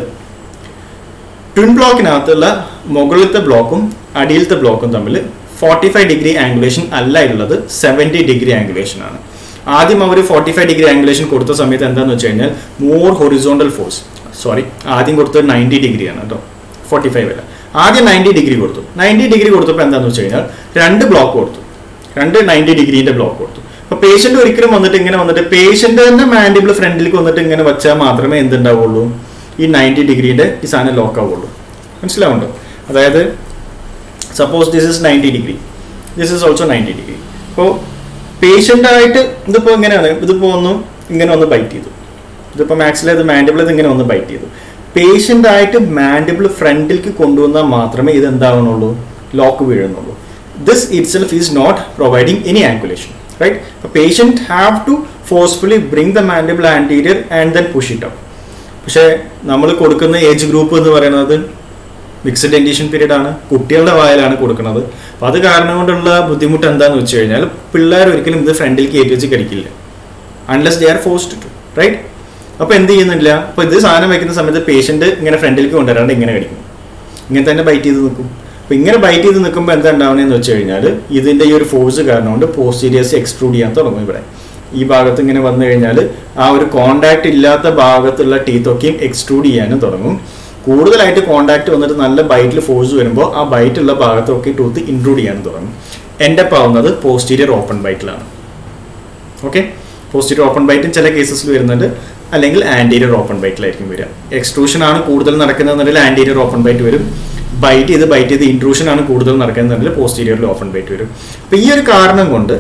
Speaker 1: ട്വിൻ ബ്ലോക്കിനകത്തുള്ള മുകളിലത്തെ ബ്ലോക്കും അടിയിലത്തെ ബ്ലോക്കും തമ്മിൽ ഫോർട്ടി ഫൈവ് ഡിഗ്രി ആംഗുലേഷൻ അല്ല ഉള്ളത് സെവൻറ്റി ഡിഗ്രി ആംഗുലേഷൻ ആണ് ആദ്യം അവർ ഫോർട്ടി ഫൈവ് ഡിഗ്രി ആംഗുലേഷൻ കൊടുത്ത സമയത്ത് എന്താണെന്ന് വെച്ച് കഴിഞ്ഞാൽ മോർ ഹൊറിസോണ്ടൽ ഫോഴ്സ് സോറി ആദ്യം കൊടുത്തത് നയൻറ്റി ഡിഗ്രിയാണ് കേട്ടോ ഫോർട്ടി ഫൈവ് അല്ല ആദ്യം നയൻറ്റി ഡിഗ്രി കൊടുത്തു നയൻറ്റി ഡിഗ്രി കൊടുത്തപ്പോൾ എന്താണെന്ന് വെച്ച് കഴിഞ്ഞാൽ രണ്ട് ബ്ലോക്ക് കൊടുത്തു രണ്ട് നയൻറ്റി ഡിഗ്രീൻ്റെ ബ്ലോക്ക് കൊടുത്തു അപ്പൊ പേഷ്യന്റ് ഒരിക്കലും വന്നിട്ട് ഇങ്ങനെ വന്നിട്ട് പേഷ്യന്റ് തന്നെ മാൻഡിബിൾ ഫ്രണ്ടിലേക്ക് വന്നിട്ട് ഇങ്ങനെ വെച്ചാൽ മാത്രമേ എന്തുണ്ടാവുള്ളൂ ഈ നയൻറ്റി ഡിഗ്രിയുടെ ഈ സാധനം ലോക്ക് ആവുള്ളൂ മനസ്സിലാവുണ്ടോ അതായത് suppose this is ninety degree this is also ninety degree അപ്പോൾ പേഷ്യൻ്റ് ആയിട്ട് ഇതിപ്പോൾ ഇങ്ങനെയാണ് ഇതിപ്പോൾ ഒന്ന് ഇങ്ങനെ ഒന്ന് ബൈറ്റ് ചെയ്തു ഇതിപ്പോൾ മാക്സിൽ ഇത് മാൻഡിബിൾ ഇത് ഇങ്ങനെ ഒന്ന് ബൈറ്റ് ചെയ്തു പേഷ്യൻ്റ് ആയിട്ട് മാൻഡിബിൾ ഫ്രണ്ടിലേക്ക് കൊണ്ടുവന്നാൽ മാത്രമേ ഇത് എന്താവണുള്ളൂ ലോക്ക് വീഴുന്നുള്ളൂ this itself is not providing any angulation right patient have to forcefully bring the mandible anterior and then push it up പക്ഷേ നമ്മൾ കൊടുക്കുന്ന ഏജ് ഗ്രൂപ്പ് എന്ന് പറയുന്നത് മിക്സഡ് ഡെന്റേഷൻ പീരീഡ് ആണ് കുട്ടികളുടെ വായിലാണ് കൊടുക്കുന്നത് അപ്പോൾ അത് കാരണം കൊണ്ടുള്ള ബുദ്ധിമുട്ട് എന്താണെന്ന് വെച്ച് കഴിഞ്ഞാൽ പിള്ളേർ ഒരിക്കലും ഇത് ഫ്രണ്ടിൽ കയറ്റി വെച്ച് കഴിക്കില്ല unless they are forced to right അപ്പോൾ എന്ത് ചെയ്യുന്നില്ല അപ്പോൾ ഇത് സാധനം വെക്കുന്ന സമയത്ത് പേഷ്യന്റ് ഇങ്ങനെ ഫ്രണ്ടിലേക്ക് കൊണ്ടുവരാണ്ട് ഇങ്ങനെ കഴിക്കും ഇങ്ങനെ തന്നെ ബൈറ്റ് ചെയ്ത് നിൽക്കും അപ്പോൾ ഇങ്ങനെ ബൈറ്റ് ചെയ്ത് നിൽക്കുമ്പോൾ എന്താ ഉണ്ടാവുന്നതെന്ന് വെച്ച് കഴിഞ്ഞാൽ ഇതിൻ്റെ ഈ ഒരു ഫോഴ്സ് കാരണം കൊണ്ട് പോസ്റ്റീരിയസ് എക്സ്ട്രൂഡ് ചെയ്യാൻ തുടങ്ങും ഇവിടെ ഈ ഭാഗത്ത് ഇങ്ങനെ വന്നു കഴിഞ്ഞാൽ ആ ഒരു കോണ്ടാക്ട് ഇല്ലാത്ത ഭാഗത്തുള്ള ടീത്തൊക്കെയും എക്സ്ട്രൂഡ് ചെയ്യാനും തുടങ്ങും കൂടുതലായിട്ട് കോണ്ടാക്ട് വന്നിട്ട് നല്ല ബൈറ്റിൽ ഫോഴ്സ് വരുമ്പോൾ ആ ബൈറ്റുള്ള ഭാഗത്തൊക്കെ ടൂത്ത് ഇൻക്ലൂഡ് ചെയ്യാൻ തുടങ്ങും എൻ്റെ ആവുന്നത് പോസ്റ്റീരിയർ ഓപ്പൺ ബൈറ്റിലാണ് ഓക്കെ പോസ്റ്റീരിയർ ഓപ്പൺ ബൈറ്റും ചില കേസസിൽ വരുന്നുണ്ട് അല്ലെങ്കിൽ ആൻറ്റീരിയർ ഓപ്പൺ ബൈറ്റിലായിരിക്കും വരിക എക്സ്ട്രൂഷൻ ആണ് കൂടുതൽ നടക്കുന്നതെന്നുണ്ടെങ്കിൽ ആൻറ്റീരിയർ ഓപ്പൺ ബൈറ്റ് വരും ബൈറ്റ് ചെയ്ത് ബൈറ്റ് ചെയ്ത് ഇൻട്രൂഷൻ ആണ് കൂടുതൽ നടക്കുന്നതെന്നുണ്ടെങ്കിൽ പോസ്റ്റീരിയറിൽ ഓപ്പൺ ബൈറ്റ് വരും അപ്പോൾ ഈ ഒരു കാരണം കൊണ്ട്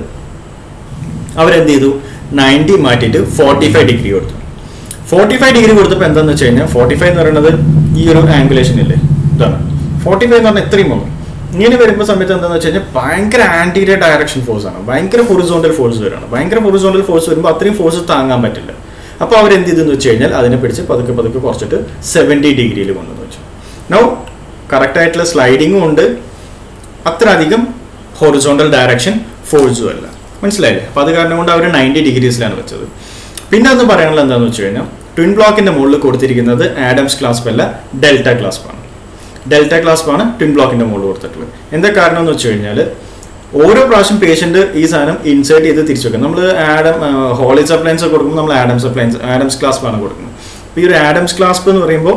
Speaker 1: അവരെന്ത് ചെയ്തു നയൻറ്റി മാറ്റിയിട്ട് ഫോർട്ടി ഫൈവ് ഡിഗ്രി കൊടുത്തു ഫോർട്ടി ഫൈവ് ഡിഗ്രി കൊടുത്തപ്പോൾ എന്താണെന്ന് വെച്ച് കഴിഞ്ഞാൽ ഫോർട്ടി ഫൈവ് എന്ന് പറയുന്നത് ഈ ഒരു ആംഗുലേഷൻ ഇല്ലേ ഇതാണ് ഫോർട്ടി ഫൈവ് എന്ന് പറഞ്ഞാൽ ഇത്രയും വന്നു ഇങ്ങനെ വരുമ്പോൾ സമയത്ത് എന്താണെന്ന് വെച്ച് കഴിഞ്ഞാൽ ഭയങ്കര ആൻറ്റീരിയർ ഡയറക്ഷൻ ഫോഴ്സ് ആണ് ഭയങ്കര ഹൊറിസോണ്ടൽ ഫോഴ്സ് വരികയാണ് ഭയങ്കര ഹൊറിസോണ്ടൽ ഫോഴ്സ് വരുമ്പോൾ അത്രയും ഫോഴ്സ് താങ്ങാൻ പറ്റില്ല അപ്പോൾ അവരെന്ത് ചെയ്തെന്ന് വെച്ച് കഴിഞ്ഞാൽ അതിനെ പിടിച്ച് പതുക്കെ പതുക്കെ കുറച്ചിട്ട് സെവൻറ്റി ഡിഗ്രിയിൽ കൊണ്ടുവന്ന് വെച്ചു നോ കറക്റ്റ് ആയിട്ടുള്ള സ്ലൈഡിങ്ങും ഉണ്ട് അത്ര അധികം ഹൊറിസോണ്ടൽ ഡയറക്ഷൻ ഫോഴ്സും അല്ല മനസ്സിലായില്ലേ അപ്പോൾ അത് കാരണം കൊണ്ട് അവർ നയൻറ്റി ഡിഗ്രീസിലാണ് വെച്ചത് പിന്നെ അത് പറയാനുള്ളത് എന്താണെന്ന് വെച്ച് കഴിഞ്ഞാൽ ട്വിൻ ബ്ലോക്കിന്റെ മുകളിൽ കൊടുത്തിരിക്കുന്നത് ആഡംസ് ക്ലാസ്പ് അല്ല ഡെൽറ്റ ക്ലാസ്പ് ആണ് ഡെൽറ്റ ക്ലാസ്പ് ആണ് ട്വിൻ ബ്ലോക്കിന്റെ മുകളിൽ കൊടുത്തിട്ടുള്ളത് എന്താ കാരണം എന്ന് വെച്ച് കഴിഞ്ഞാൽ ഓരോ പ്രാവശ്യം പേഷ്യന്റ് ഈ സാധനം ഇൻസേർട്ട് ചെയ്ത് തിരിച്ചു വെക്കും നമ്മൾ ആഡം ഹോളിസ് അപ്ലയൻസ് കൊടുക്കുമ്പോൾ നമ്മൾ ആഡംസ് അപ്ലയൻസ് ആഡംസ് ക്ലാസ്പ് ആണ് കൊടുക്കുന്നത് അപ്പോൾ ഈ ഒരു ആഡംസ് ക്ലാസ്പ് എന്ന് പറയുമ്പോൾ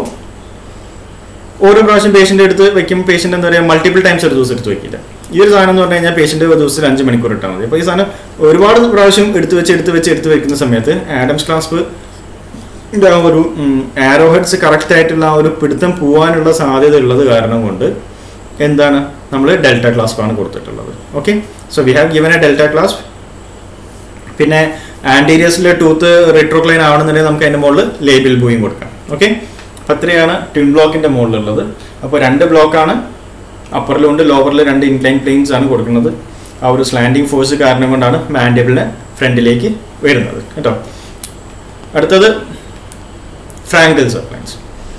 Speaker 1: ഓരോ പ്രാവശ്യം പേഷ്യന്റ് എടുത്ത് വെക്കും പേഷ്യന്റ് എന്താ പറയുക മൾട്ടിപ്പിൾ ടൈംസ് ഒരു ദിവസം എടുത്ത് വെക്കില്ല ഈ ഒരു സാധനം എന്ന് പറഞ്ഞു കഴിഞ്ഞാൽ പേഷ്യന്റ് ഒരു ദിവസത്തിൽ അഞ്ച് മണിക്കൂർ ഇട്ടാൽ മതി അപ്പോൾ ഈ സാധനം ഒരുപാട് പ്രാവശ്യം എടുത്ത് വെച്ച് എടുത്ത് വെച്ച് എടുത്ത് വെക്കുന്ന സമയത്ത് ആഡംസ് ക്ലാസ്പ് ആ ഒരു ആരോ ഹെഡ്സ് കറക്റ്റ് ആയിട്ടുള്ള ആ ഒരു പിടുത്തം പോകാനുള്ള സാധ്യത ഉള്ളത് കാരണം കൊണ്ട് എന്താണ് നമ്മൾ ഡെൽറ്റ ക്ലാസ്പ് ആണ് കൊടുത്തിട്ടുള്ളത് okay so we have given a delta clasp പിന്നെ ആൻറ്റീരിയസിലെ ടൂത്ത് റെട്രോക്ലൈൻ ആവണമെന്നുണ്ടെങ്കിൽ നമുക്ക് അതിൻ്റെ മുകളിൽ ലേബിൾ ബൂയും കൊടുക്കാം ഓക്കെ അപ്പം അത്രയാണ് ട്വിൻ ബ്ലോക്കിൻ്റെ മുകളിലുള്ളത് അപ്പോൾ രണ്ട് ബ്ലോക്കാണ് അപ്പറിലും ഉണ്ട് ലോവറിൽ രണ്ട് ഇൻക്ലൈൻ പ്ലെയിൻസ് ആണ് കൊടുക്കുന്നത് ആ ഒരു സ്ലാൻഡിങ് ഫോഴ്സ് കാരണം കൊണ്ടാണ് മാൻഡിബിളിനെ ഫ്രണ്ടിലേക്ക് വരുന്നത് കേട്ടോ അടുത്തത് ഫ്രാങ്കിൾസ് അപ്ലയൻസ്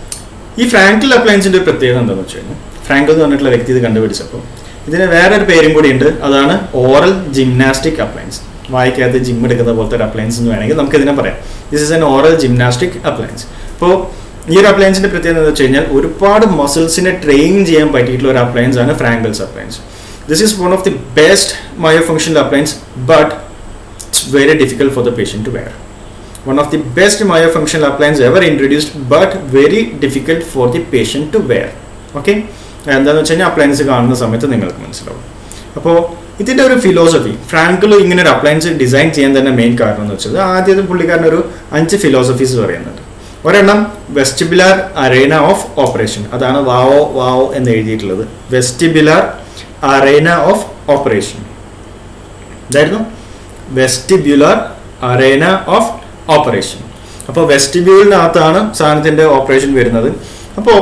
Speaker 1: ഈ ഫ്രാങ്കിൾ അപ്ലയൻസിൻ്റെ ഒരു പ്രത്യേകത എന്താണെന്ന് വെച്ച് കഴിഞ്ഞാൽ ഫ്രാങ്കിൾ എന്ന് പറഞ്ഞിട്ടുള്ള വ്യക്തി ഇത് കണ്ടുപിടിച്ചപ്പോൾ ഇതിന് വേറൊരു പേരും കൂടി ഉണ്ട് അതാണ് ഓറൽ ജിംനാസ്റ്റിക് അപ്ലയൻസ് വായിക്കകത്ത് ജിം എടുക്കുന്ന പോലത്തെ ഒരു അപ്ലയൻസ് എന്ന് വേണമെങ്കിൽ നമുക്ക് ഇതിനെ പറയാം this is an oral gymnastic appliance അപ്പോൾ ഈ ഒരു അപ്ലയൻസിന്റെ പ്രത്യേകത എന്ന് വെച്ച് കഴിഞ്ഞാൽ ഒരുപാട് മസിൽസിനെ ട്രെയിൻ ചെയ്യാൻ പറ്റിയിട്ടുള്ള ഒരു അപ്ലയൻസ് ആണ് Frankel's appliance this is one of the best myo functional appliance but it's very difficult for the patient to wear one of the best myofunctional appliance ever introduced but very difficult for the patient to wear okay എന്താണെന്ന് വെച്ച് കഴിഞ്ഞാൽ appliance കാണുന്ന സമയത്ത് നിങ്ങൾക്ക് മനസ്സിലാവും അപ്പോൾ ഇതിൻ്റെ ഒരു ഫിലോസഫി ഫ്രാങ്കിൾ ഇങ്ങനെ ഒരു അപ്ലയൻസ് ഡിസൈൻ ചെയ്യാൻ തന്നെ മെയിൻ കാരണം എന്ന് വെച്ചത് ആദ്യത്തെ പുള്ളിക്കാരൻ ഒരു അഞ്ച് ഫിലോസഫീസ് പറയുന്നുണ്ട് ഒരെണ്ണം വെസ്റ്റിബുലാർ അറേന ഓഫ് ഓപ്പറേഷൻ അതാണ് വാവോ വാവോ എന്ന് എഴുതിയിട്ടുള്ളത് വെസ്റ്റിബുലാർ അറേന ഓഫ് ഓപ്പറേഷൻ ഇതായിരുന്നു വെസ്റ്റിബ്യുലാർ അറേന ഓഫ് ഓപ്പറേഷൻ അപ്പോൾ വെസ്റ്റിബ്യൂളിനകത്താണ് സാധനത്തിൻ്റെ ഓപ്പറേഷൻ വരുന്നത് അപ്പോൾ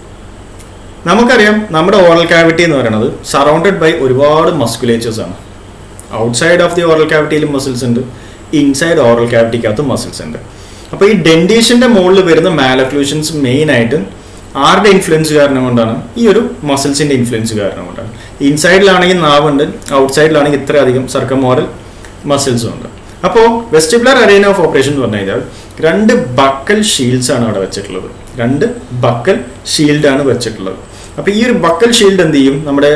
Speaker 1: നമുക്കറിയാം നമ്മുടെ ഓറൽ കാവിറ്റി എന്ന് പറയുന്നത് സറൗണ്ടഡ് ബൈ ഒരുപാട് മസ്കുലേച്ചേഴ്സ് ആണ് ഔട്ട്സൈഡ് ഓഫ് ദി ഓറൽ കാവിറ്റിയിലും മസിൽസ് ഉണ്ട് ഇൻസൈഡ് ഓറൽ കാവിറ്റിക്കകത്തും മസിൽസ് ഉണ്ട് അപ്പോൾ ഈ ഡെൻറ്റേഷൻ്റെ മുകളിൽ വരുന്ന മാലക്ലൂഷൻസ് മെയിൻ ആയിട്ട് ആരുടെ ഇൻഫ്ലുവൻസ് കാരണം കൊണ്ടാണ് ഈ ഒരു മസിൽസിൻ്റെ ഇൻഫ്ലുവൻസ് കാരണം കൊണ്ടാണ് ഇൻസൈഡിലാണെങ്കിൽ നാവുണ്ട് ഔട്ട്സൈഡിലാണെങ്കിൽ ഇത്രയധികം സർക്കമോറൽ മസിൽസും ഉണ്ട് അപ്പോൾ വെസ്റ്റിബുലർ അറേന ഓഫ് ഓപ്പറേഷൻ എന്ന് പറഞ്ഞു കഴിഞ്ഞാൽ രണ്ട് ബക്കൽ ഷീൽഡ്സ് ആണ് അവിടെ വെച്ചിട്ടുള്ളത് രണ്ട് ബക്കൽ ഷീൽഡ് ആണ് വെച്ചിട്ടുള്ളത് അപ്പോൾ ഈ ഒരു ബക്കൽ ഷീൽഡ് എന്ത് ചെയ്യും നമ്മുടെ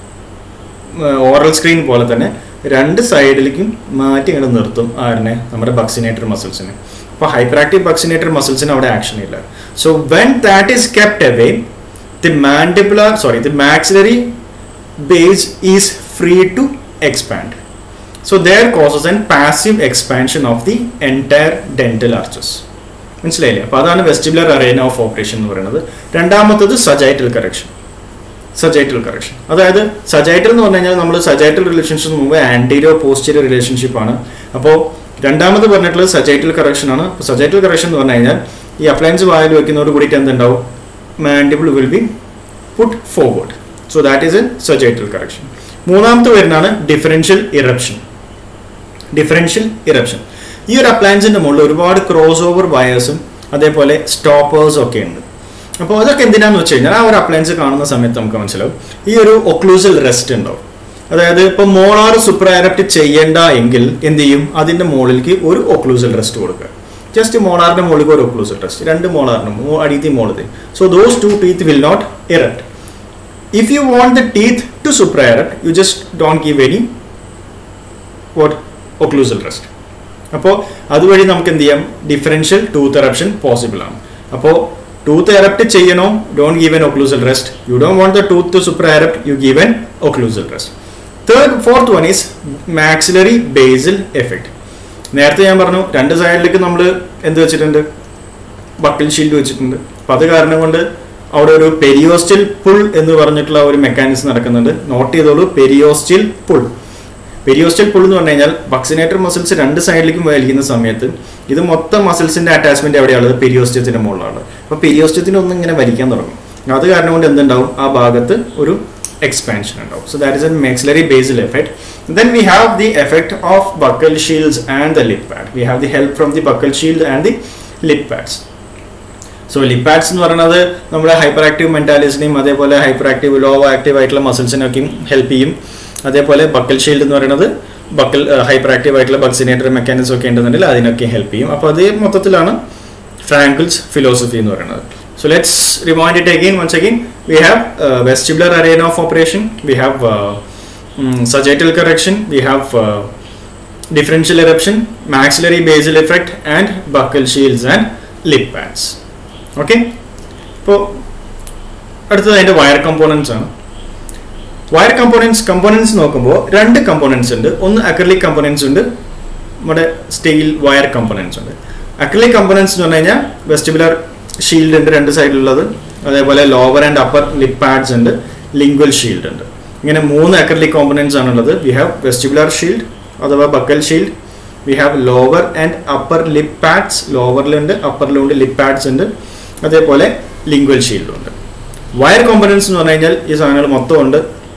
Speaker 1: ഓറൽ സ്ക്രീൻ പോലെ തന്നെ രണ്ട് സൈഡിലേക്കും മാറ്റി ഇങ്ങനെ നിർത്തും ആരിനെ നമ്മുടെ ബക്സിനേറ്റർ മസിൽസിനെ അപ്പോൾ ഹൈപ്പർ ആക്റ്റീവ് ബക്സിനേറ്റർ മസിൽസിന് അവിടെ ആക്ഷൻ ഇല്ല so when that is kept away the mandibular sorry the maxillary base is free to expand so there causes and passive expansion of the entire dental arches മനസ്സിലായില്ലേ അപ്പോൾ അതാണ് വെസ്റ്റിബുലർ അറേന ഓഫ് ഓപ്പറേഷൻ എന്ന് പറയുന്നത് രണ്ടാമത്തത് sagittal correction sagittal correction അതായത് sagittal എന്ന് പറഞ്ഞു കഴിഞ്ഞാൽ നമ്മൾ സജൈറ്റൽ റിലേഷൻഷിപ്പ് മുമ്പ് ആൻറ്റീരിയോ പോസ്റ്റീരിയോ റിലേഷൻഷിപ്പ് ആണ് അപ്പോൾ രണ്ടാമത് പറഞ്ഞിട്ടുള്ളത് സജൈറ്റൽ കറക്ഷൻ ആണ് സജൈറ്റൽ കറക്ഷൻ എന്ന് പറഞ്ഞു കഴിഞ്ഞാൽ ഈ അപ്ലയൻസ് വായിൽ വെക്കുന്നതോട് കൂടിയിട്ട് എന്തുണ്ടാവും mandible will be put forward so that is a sagittal correction മൂന്നാമത്തെ വരുന്നതാണ് ഡിഫറൻഷ്യൽ ഇറപ്ഷൻ ഡിഫറൻഷ്യൽ ഇറപ്ഷൻ ഈ ഒരു അപ്ലയൻസിന്റെ മുകളിൽ ഒരുപാട് ക്രോസ് ഓവർ വയേഴ്സും അതേപോലെ സ്റ്റോപ്പേഴ്സും ഒക്കെ ഉണ്ട് അപ്പോൾ അതൊക്കെ എന്തിനാന്ന് വെച്ച് കഴിഞ്ഞാൽ ആ ഒരു അപ്ലയൻസ് കാണുന്ന സമയത്ത് നമുക്ക് മനസ്സിലാവും ഈ ഒരു ഒക്ലൂസൽ റെസ്റ്റ് ഉണ്ടാവും അതായത് ഇപ്പൊ മോളാർ സുപ്രാരപ്റ്റ് ചെയ്യേണ്ട എങ്കിൽ എന്ത് ചെയ്യും അതിന്റെ മുകളിലേക്ക് ഒരു ഒക്ലൂസൽ റെസ്റ്റ് കൊടുക്കുക ജസ്റ്റ് മോളാറിന്റെ മുകളിലേക്ക് ഒരു ഒക്ലൂസൽ റെസ്റ്റ് രണ്ട് മോളാറിന് അടിയത്തി മോളത്തെ so those two teeth will not erupt if you want the teeth to supraerect you just don't give any what occlusal rest അപ്പോൾ അതുവഴി നമുക്ക് എന്ത് ചെയ്യാം ഡിഫറൻഷ്യൽ ടൂത്ത് എറപ്ഷൻ പോസിബിൾ ആണ് അപ്പോൾ ടൂത്ത് എറപ്റ്റ് ചെയ്യണോ don't give an occlusal rest you don't want the tooth to super erupt you give an occlusal rest third fourth one is maxillary basal effect നേരത്തെ ഞാൻ പറഞ്ഞു രണ്ട് സൈഡിലേക്ക് നമ്മൾ എന്ത് വെച്ചിട്ടുണ്ട് ബക്കിൾ ഷീൽഡ് വെച്ചിട്ടുണ്ട് അപ്പം അത് കാരണം കൊണ്ട് അവിടെ ഒരു പെരിയോസ്റ്റിൽ പുൾ എന്ന് പറഞ്ഞിട്ടുള്ള ഒരു മെക്കാനിസം നടക്കുന്നുണ്ട് നോട്ട് ചെയ്തോളൂ പെരിയോസ്റ്റിൽ പുൾ പെരിയോസ്റ്റൽ പുൾ എന്ന് പറഞ്ഞു കഴിഞ്ഞാൽ വക്സിനേറ്റർ മസിൽസ് രണ്ട് സൈഡിലേക്കും വലിക്കുന്ന സമയത്ത് ഇത് മൊത്തം മസിൽസിന്റെ അറ്റാച്ച്മെന്റ് എവിടെയുള്ളത് പെരിയോസ്റ്റത്തിന്റെ മുകളിലാണ് അപ്പൊ പെരിയോസ്റ്റത്തിന് ഒന്നും ഇങ്ങനെ വലിക്കാൻ തുടങ്ങും അത് കാരണം കൊണ്ട് എന്തുണ്ടാവും ആ ഭാഗത്ത് ഒരു എക്സ്പാൻഷൻ ഉണ്ടാവും so that is a maxillary basal effect then we have the effect of buccal shields and the lip pad we have the help from the buccal shield and the lip pads so lip pads എന്ന് പറയുന്നത് നമ്മുടെ hyper active മെന്റാലിസിനെയും അതേപോലെ hyper active law active ആയിട്ടുള്ള മസിൽസിനൊക്കെയും help ചെയ്യും അതേപോലെ buccal shield എന്ന് പറയുന്നത് buccal hyper active ആയിട്ടുള്ള ബക്സിനേറ്റർ മെക്കാനിസം ഒക്കെ ഉണ്ടെന്നുണ്ടെങ്കിൽ അതിനൊക്കെ ഹെൽപ്പ് ചെയ്യും അപ്പോൾ അത് മൊത്തത്തിലാണ് ഫ്രാങ്കിൾസ് ഫിലോസഫി എന്ന് പറയുന്നത് so let's remind it again once again we have vestibular arena of operation we have sagittal correction we have differential eruption maxillary basal effect and buccal shields and lip pads okay ഇപ്പോൾ അടുത്തത് അതിൻ്റെ wire components ആണ് wire components components നോക്കുമ്പോൾ രണ്ട് components ഉണ്ട് ഒന്ന് acrylic components ഉണ്ട് നമ്മുടെ സ്റ്റീൽ വയർ കമ്പോണൻസ് ഉണ്ട് അക്രലിക് കമ്പോണൻസ് എന്ന് പറഞ്ഞു കഴിഞ്ഞാൽ വെസ്റ്റിബുലർ ഷീൽഡ് ഉണ്ട് രണ്ട് സൈഡിലുള്ളത് അതേപോലെ lower and upper lip pads ഉണ്ട് ലിംഗ്വൽ ഷീൽഡ് ഉണ്ട് ഇങ്ങനെ മൂന്ന് അക്രലിക് കോമ്പണൻസ് ആണുള്ളത് വി ഹാവ് വെസ്റ്റിബുലർ ഷീൽഡ് അഥവാ buccal shield we have lower and upper lip pads ലോവറിലുണ്ട് അപ്പറിലുണ്ട് ലിപ് പാഡ്സ് ഉണ്ട് അതേപോലെ ലിംഗ്വൽ ഷീൽഡും ഉണ്ട് വയർ കോമ്പണൻസ് എന്ന് പറഞ്ഞു കഴിഞ്ഞാൽ ഈ സാധനങ്ങൾ മൊത്തം ഉണ്ട്